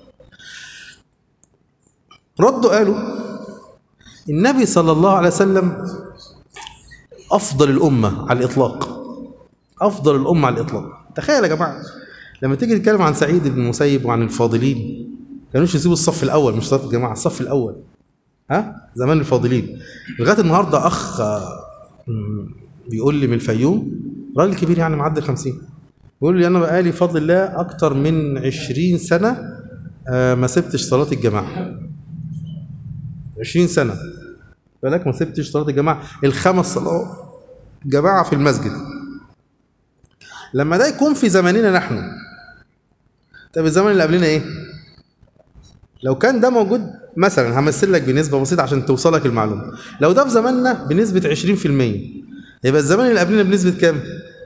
ردوا قالوا النبي صلى الله عليه وسلم افضل الامه على الاطلاق افضل الامه على الاطلاق تخيل يا جماعه لما تيجي تتكلم عن سعيد بن المسيب وعن الفاضلين كانوش يسيبوا الصف الاول مش صلاه الجماعه الصف الاول ها زمان الفاضلين لغايه النهارده اخ آه، م، بيقول لي من الفيوم راجل كبير يعني معدي ال 50 بيقول لي انا بقالي بفضل الله اكتر من 20 سنه آه، ما سبتش صلاه الجماعه 20 سنه بالك ما سبتش صلاه الجماعه الخمس صلوات جماعه في المسجد لما ده يكون في زماننا نحن طب الزمن اللي قبلنا ايه لو كان ده موجود مثلا همثل لك بنسبه بسيطه عشان توصلك المعلومه لو ده في زماننا بنسبه 20% يبقى الزمان اللي قبلنا بنسبه كام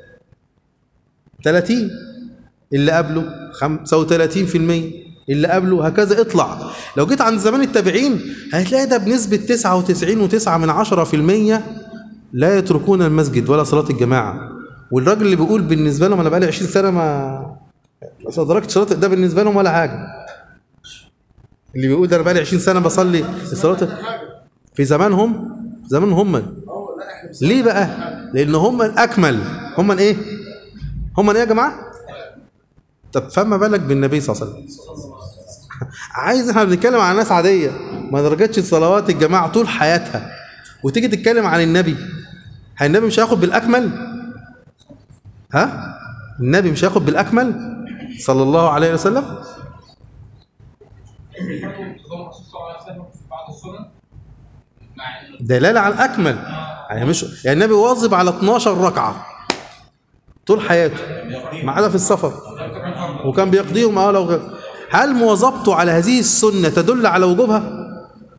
30 اللي قبله 35% اللي قبله هكذا اطلع لو جيت عند زمان التابعين هتلاقي ده بنسبه 99.9 من 10% لا يتركون المسجد ولا صلاه الجماعه والراجل اللي بيقول بالنسبه لهم انا بقالي 20 سنه ما ما أدركت صلاه ده بالنسبه لهم ولا حاجه اللي بيقول ده انا بقالي 20 سنه بصلي الصلاه في زمانهم زمانهم هم اه لا احنا بس ليه بقى لان هم الاكمل هم ايه هم ايه يا جماعه طب فما بالك بالنبي صلى الله عليه وسلم عايز احنا بنتكلم عن ناس عاديه ما درجتش صلوات الجماعه طول حياتها وتيجي تتكلم عن النبي هل النبي مش هياخد بالاكمل ها النبي مش هياخد بالاكمل صلى الله عليه وسلم انتظام الرسول صلى الله عليه وسلم في بعض السنن مع انه دلاله على الاكمل يعني مش يعني النبي واظب على 12 ركعه طول حياته ما عدا في السفر وكان بيقضيهم اه لو غير هل مواظبته على هذه السنه تدل على وجوبها؟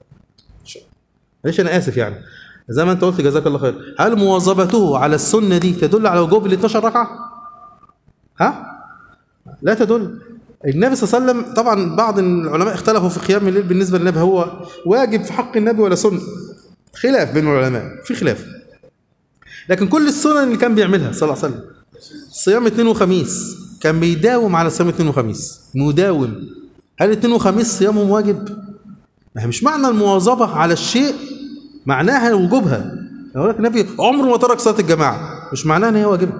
معلش انا اسف يعني زي ما انت قلت جزاك الله خير هل مواظبته على السنه دي تدل على وجوب ال 12 ركعه؟ ها؟ لا تدل النبي صلى الله عليه وسلم طبعا بعض العلماء اختلفوا في قيام الليل بالنسبه للنبي هو واجب في حق النبي ولا سنه؟ خلاف بين العلماء في خلاف لكن كل السنن اللي كان بيعملها صلى الله عليه وسلم صيام اثنين وخميس كان بيداوم على صيام اثنين وخميس مداوم هل اثنين وخميس صيامهم واجب؟ ما هي مش معنى المواظبة على الشيء معناها وجوبها يقول لك النبي عمره ما ترك صلاة الجماعة مش معناها ان هي واجبة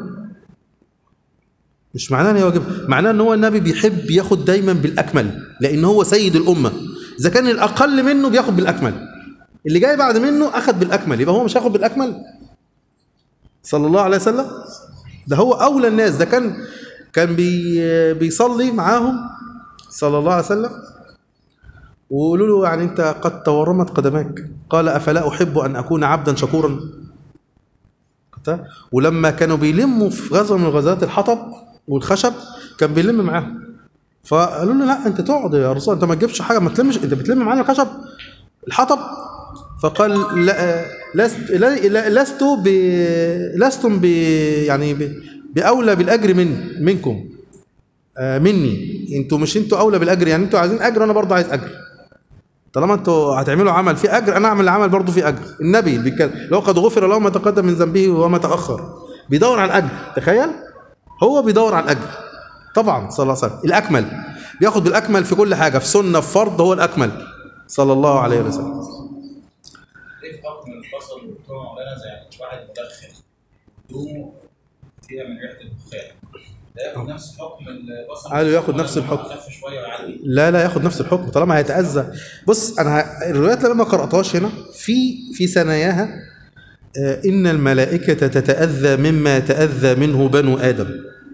مش معناها ان هي واجبة معناها ان هو النبي بيحب ياخد دايما بالاكمل لان هو سيد الامة اذا كان الاقل منه بياخد بالاكمل اللي جاي بعد منه اخذ بالاكمل يبقى هو مش هياخد بالاكمل صلى الله عليه وسلم ده هو اولى الناس ده كان كان بي بيصلي معاهم صلى الله عليه وسلم ويقولوا له يعني انت قد تورمت قدماك قال افلا احب ان اكون عبدا شكورا ولما كانوا بيلموا في غزوه من غزوات الحطب والخشب كان بيلم معاهم فقالوا له لا انت تقعد يا رسول انت ما تجيبش حاجه ما تلمش انت بتلم معانا الخشب الحطب فقال لا لست لا- لا- لست ب لستم ب يعني ب باولى بالاجر من منكم آه، مني انتوا مش انتوا اولى بالاجر يعني انتوا عايزين اجر انا برضه عايز اجر طالما انتوا هتعملوا عمل فيه اجر انا اعمل عمل برضه فيه اجر النبي بيتكلم لو قد غفر له ما تقدم من ذنبه وما تاخر بيدور على الاجر تخيل هو بيدور على الاجر طبعا صلى الله عليه وسلم الاكمل بياخد بالاكمل في كل حاجه في سنه في فرض هو الاكمل صلى الله عليه وسلم ايه في حكم البصل بتوع مولانا زي واحد مدخن هدومه فيها من ريحه الدخان ده ياخد نفس حكم البصل قالوا ياخد ولا نفس الحكم. اخف شويه ويعدي لا لا ياخد نفس الحكم طالما هيتأذى بص انا ه- الروايات اللي انا ما قرأتهاش هنا في في ثناياها آه، ان الملائكة تتأذى مما يتأذى منه بنو آدم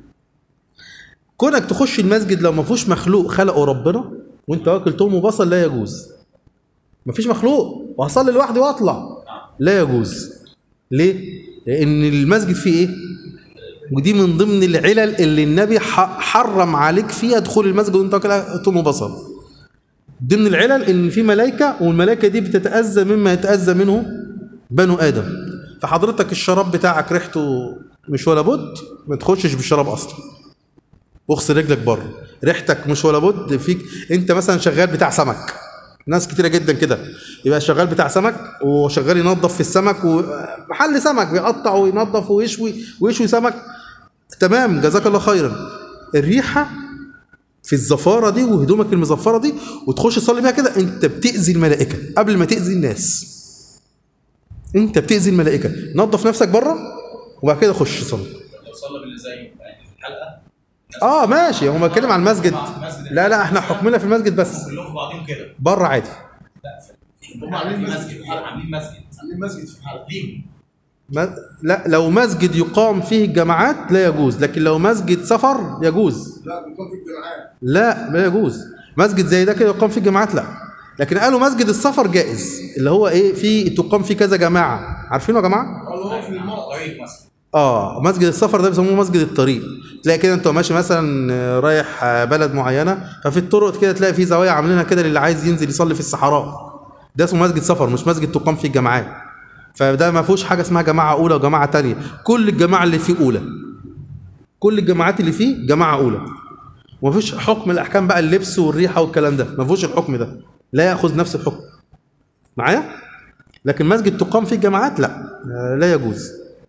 كونك تخش المسجد لو ما فيهوش مخلوق خلقه ربنا وانت واكل توم وبصل لا يجوز ما فيش مخلوق وهصلي لوحدي واطلع لا يجوز ليه؟ لأن المسجد فيه ايه؟ ودي من ضمن العلل اللي النبي ح- حرم عليك فيها دخول المسجد وانت واكل توم وبصل ضمن العلل ان في ملائكه والملائكه دي بتتاذى مما يتاذى منه بنو ادم فحضرتك الشراب بتاعك ريحته مش ولا بد ما تخشش بالشراب اصلا واغسل رجلك بره ريحتك مش ولا بد فيك انت مثلا شغال بتاع سمك ناس كتيره جدا كده يبقى شغال بتاع سمك وشغال ينظف في السمك ومحل سمك بيقطع وينظف ويشوي ويشوي سمك تمام جزاك الله خيرا الريحه في الزفاره دي وهدومك المزفره دي وتخش تصلي بيها كده انت بتاذي الملائكه قبل ما تاذي الناس انت بتاذي الملائكه نظف نفسك بره وبعد كده خش صلي لو صلى باللي زيه يعني في الحلقه اه ماشي هو بيتكلم عن المسجد لا لا احنا حكمنا في المسجد بس كلهم في بعضهم كده بره عادي هم عاملين مسجد عاملين مسجد عاملين مسجد في الحلقه ليهم ما لا لو مسجد يقام فيه الجماعات لا يجوز لكن لو مسجد سفر يجوز لا بيكون في الجماعات لا لا يجوز مسجد زي ده كده يقام فيه الجماعات لا لكن قالوا مسجد السفر جائز اللي هو ايه فيه تقام فيه كذا جماعه عارفينه يا جماعه قال هو في الموقع طريق مثلا اه مسجد السفر ده بيسموه مسجد الطريق تلاقي كده انت ماشي مثلا آه، رايح آه، بلد معينه ففي الطرق كده تلاقي في زوايا عاملينها كده للي عايز ينزل يصلي في الصحراء ده اسمه مسجد سفر مش مسجد تقام فيه الجماعات فده ما فيهوش حاجه اسمها جماعه اولى وجماعه تانية كل الجماعه اللي فيه اولى كل الجماعات اللي فيه جماعه اولى وما فيش حكم الاحكام بقى اللبس والريحه والكلام ده ما فيهوش الحكم ده لا ياخذ نفس الحكم معايا لكن مسجد تقام فيه الجماعات لا آه، لا يجوز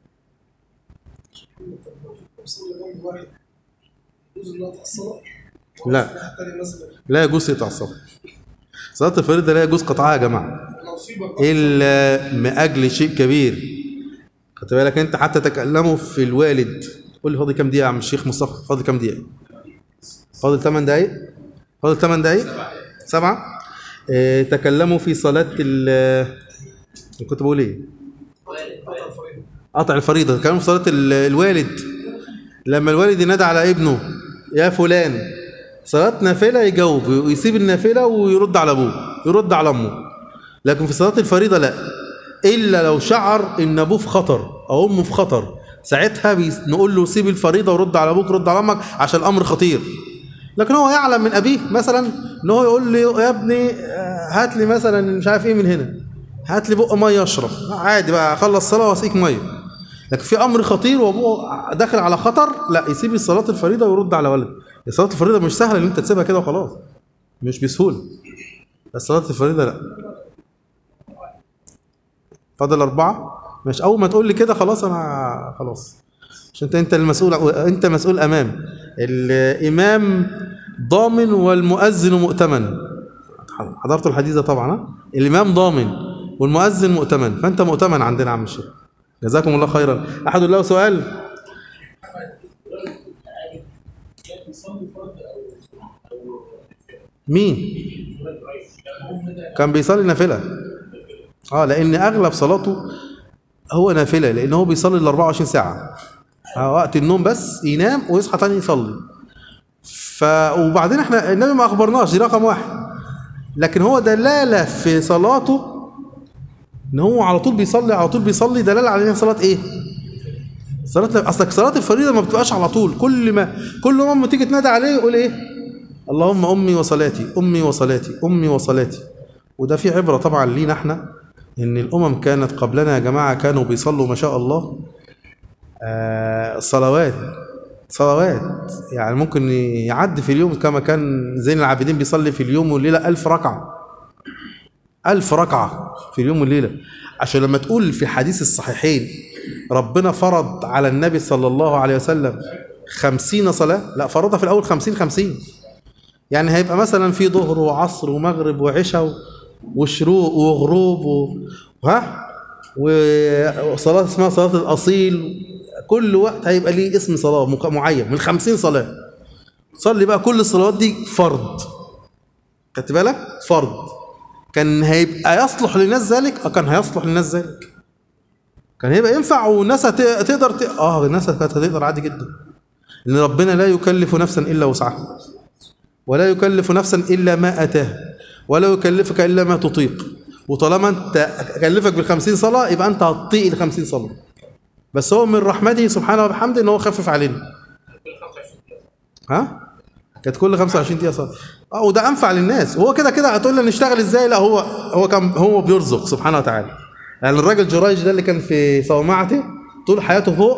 وصلنا جنب واحد يجوز الوقت على الصلاه لا. الناحيه الثانيه مثلا لا يجوز يقطع الصلاة صلاة الفريضة لا يجوز قطعها يا جماعة نصيبك إلا من أجل شيء كبير خدت بالك أنت حتى تكلموا في الوالد قول لي فاضل كام دقيقة يا عم الشيخ مصطفى فاضل كام دقيقة فاضل 8 دقايق فاضل 8 دقايق سبعة اه تكلموا في صلاة ال كنت بقول ايه قطع الفريضه قطع الفريضة تكلموا في صلاة ال- الوالد لما الوالد ينادى على ابنه يا فلان صلاة نافلة يجاوب ويسيب النافلة ويرد على أبوه يرد على أمه لكن في صلاة الفريضة لا إلا لو شعر إن أبوه في خطر أو أمه في خطر ساعتها بيس- نقول له سيب الفريضة ورد على أبوك رد على أمك عشان الأمر خطير لكن هو يعلم من أبيه مثلا إن هو يقول لي يا ابني آه، هات لي مثلا مش عارف إيه من هنا هات لي بق مية أشرب عادي بقى أخلص صلاة وأسقيك مية لكن في امر خطير وابوه داخل على خطر لا يسيب الصلاه الفريضه ويرد على ولده الصلاه الفريضه مش سهله ان انت تسيبها كده وخلاص مش بسهوله الصلاه الفريضه لا فاضل اربعه مش اول ما تقول لي كده خلاص انا خلاص عشان انت انت المسؤول انت مسؤول امام الامام ضامن والمؤذن مؤتمن حضرتوا الحديث ده طبعا ها؟ الامام ضامن والمؤذن مؤتمن فانت مؤتمن عندنا يا عم الشيخ جزاكم الله خيرا احد له سؤال مين كان بيصلي نافله اه لان اغلب صلاته هو نافله لان هو بيصلي ال 24 ساعه آه، وقت النوم بس ينام ويصحى تاني يصلي ف وبعدين احنا النبي ما اخبرناش دي رقم واحد لكن هو دلاله في صلاته ان هو على طول بيصلي على طول بيصلي دلاله على ان صلاه ايه صلاه اصلك صلاه الفريضه ما بتبقاش على طول كل ما كل ما أمه تيجي تنادي عليه يقول ايه اللهم امي وصلاتي امي وصلاتي امي وصلاتي وده في عبره طبعا لينا احنا ان الامم كانت قبلنا يا جماعه كانوا بيصلوا ما شاء الله آه صلوات صلوات يعني ممكن يعدي في اليوم كما كان زين العابدين بيصلي في اليوم والليله ألف ركعه ألف ركعة في اليوم والليلة عشان لما تقول في حديث الصحيحين ربنا فرض على النبي صلى الله عليه وسلم خمسين صلاة لا فرضها في الأول خمسين خمسين يعني هيبقى مثلا في ظهر وعصر ومغرب وعشاء وشروق وغروب و... ها وصلاة اسمها صلاة الأصيل كل وقت هيبقى ليه اسم صلاة مك- معين من خمسين صلاة صلي بقى كل الصلوات دي فرض خدت بالك فرض كان هيبقى يصلح للناس ذلك اه كان هيصلح للناس ذلك كان هيبقى ينفع والناس هت- هتقدر ت... اه الناس كانت هتقدر عادي جدا ان ربنا لا يكلف نفسا الا وسعها ولا يكلف نفسا الا ما اتاها ولا يكلفك الا ما تطيق وطالما انت كلفك بالخمسين صلاه يبقى انت هتطيق الخمسين صلاه بس هو من رحمته سبحانه وبحمده ان هو خفف علينا ها كانت كل 25 دقيقه صلاه اه وده انفع للناس وهو كده كده هتقول لي نشتغل ازاي لا هو هو كان هو بيرزق سبحانه وتعالى يعني الراجل جرايج ده اللي كان في صومعته طول حياته فوق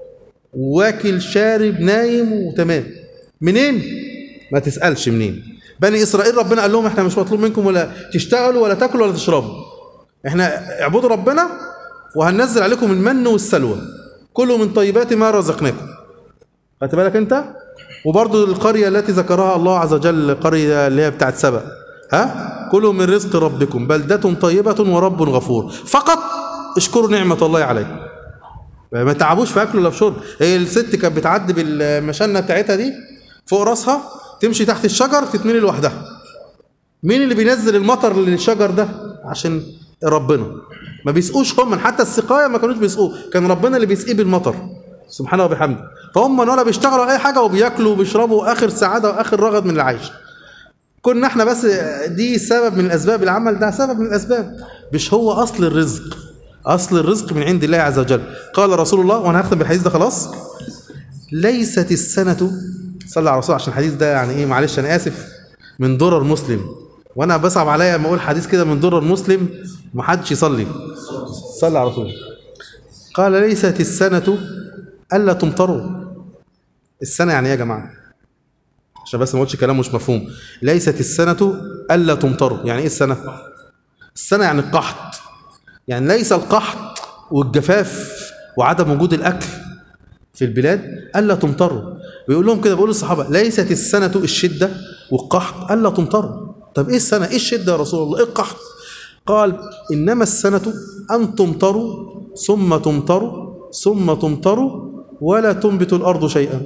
واكل شارب نايم وتمام منين ما تسالش منين بني اسرائيل ربنا قال لهم احنا مش مطلوب منكم ولا تشتغلوا ولا تاكلوا ولا تشربوا احنا اعبدوا ربنا وهننزل عليكم المن والسلوى كلوا من طيبات ما رزقناكم خدت بالك انت وبرضو القرية التي ذكرها الله عز وجل قرية اللي هي بتاعت سبأ ها كلوا من رزق ربكم بلدة طيبة ورب غفور فقط اشكروا نعمة الله عليكم ما تعبوش في اكل ولا في شرب هي الست كانت بتعدي بالمشنة بتاعتها دي فوق راسها تمشي تحت الشجر تتملي لوحدها مين اللي بينزل المطر للشجر ده عشان ربنا ما بيسقوش هم حتى السقايه ما كانوش بيسقوه كان ربنا اللي بيسقيه بالمطر سبحانه وبحمده فهم ولا بيشتغلوا اي حاجه وبياكلوا وبيشربوا اخر سعاده واخر رغد من العيش كنا احنا بس دي سبب من الاسباب العمل ده سبب من الاسباب مش هو اصل الرزق اصل الرزق من عند الله عز وجل قال رسول الله وانا هختم بالحديث ده خلاص ليست السنه صلى على الرسول عشان الحديث ده يعني ايه معلش انا اسف من درر مسلم وانا بصعب عليا لما اقول حديث كده من درر مسلم محدش يصلي صلى على رسول قال ليست السنه الا تمطروا السنه يعني ايه يا جماعه عشان بس ما اقولش كلام مش مفهوم ليست السنه الا تمطروا يعني ايه السنه السنه يعني القحط يعني ليس القحط والجفاف وعدم وجود الاكل في البلاد الا تمطروا بيقول لهم كده بيقول للصحابه ليست السنه الشده والقحط الا تمطروا طب ايه السنه ايه الشده يا رسول الله ايه القحط قال انما السنه ان تمطروا ثم تمطروا ثم تمطروا ولا تنبت الارض شيئا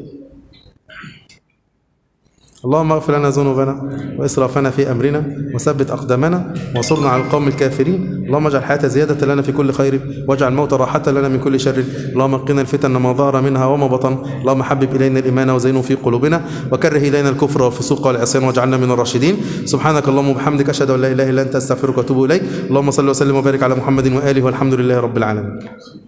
اللهم اغفر لنا ذنوبنا واسرافنا في امرنا وثبت اقدامنا وانصرنا على القوم الكافرين اللهم اجعل الحياه زياده لنا في كل خير واجعل الموت راحه لنا من كل شر اللهم قنا الفتن ما ظهر منها وما بطن اللهم حبب الينا الايمان وزينه في قلوبنا وكره الينا الكفر والفسوق والعصيان واجعلنا من الراشدين سبحانك اللهم وبحمدك اشهد ان لا اله الا انت استغفرك واتوب اليك اللهم صل وسلم وبارك على محمد واله والحمد لله رب العالمين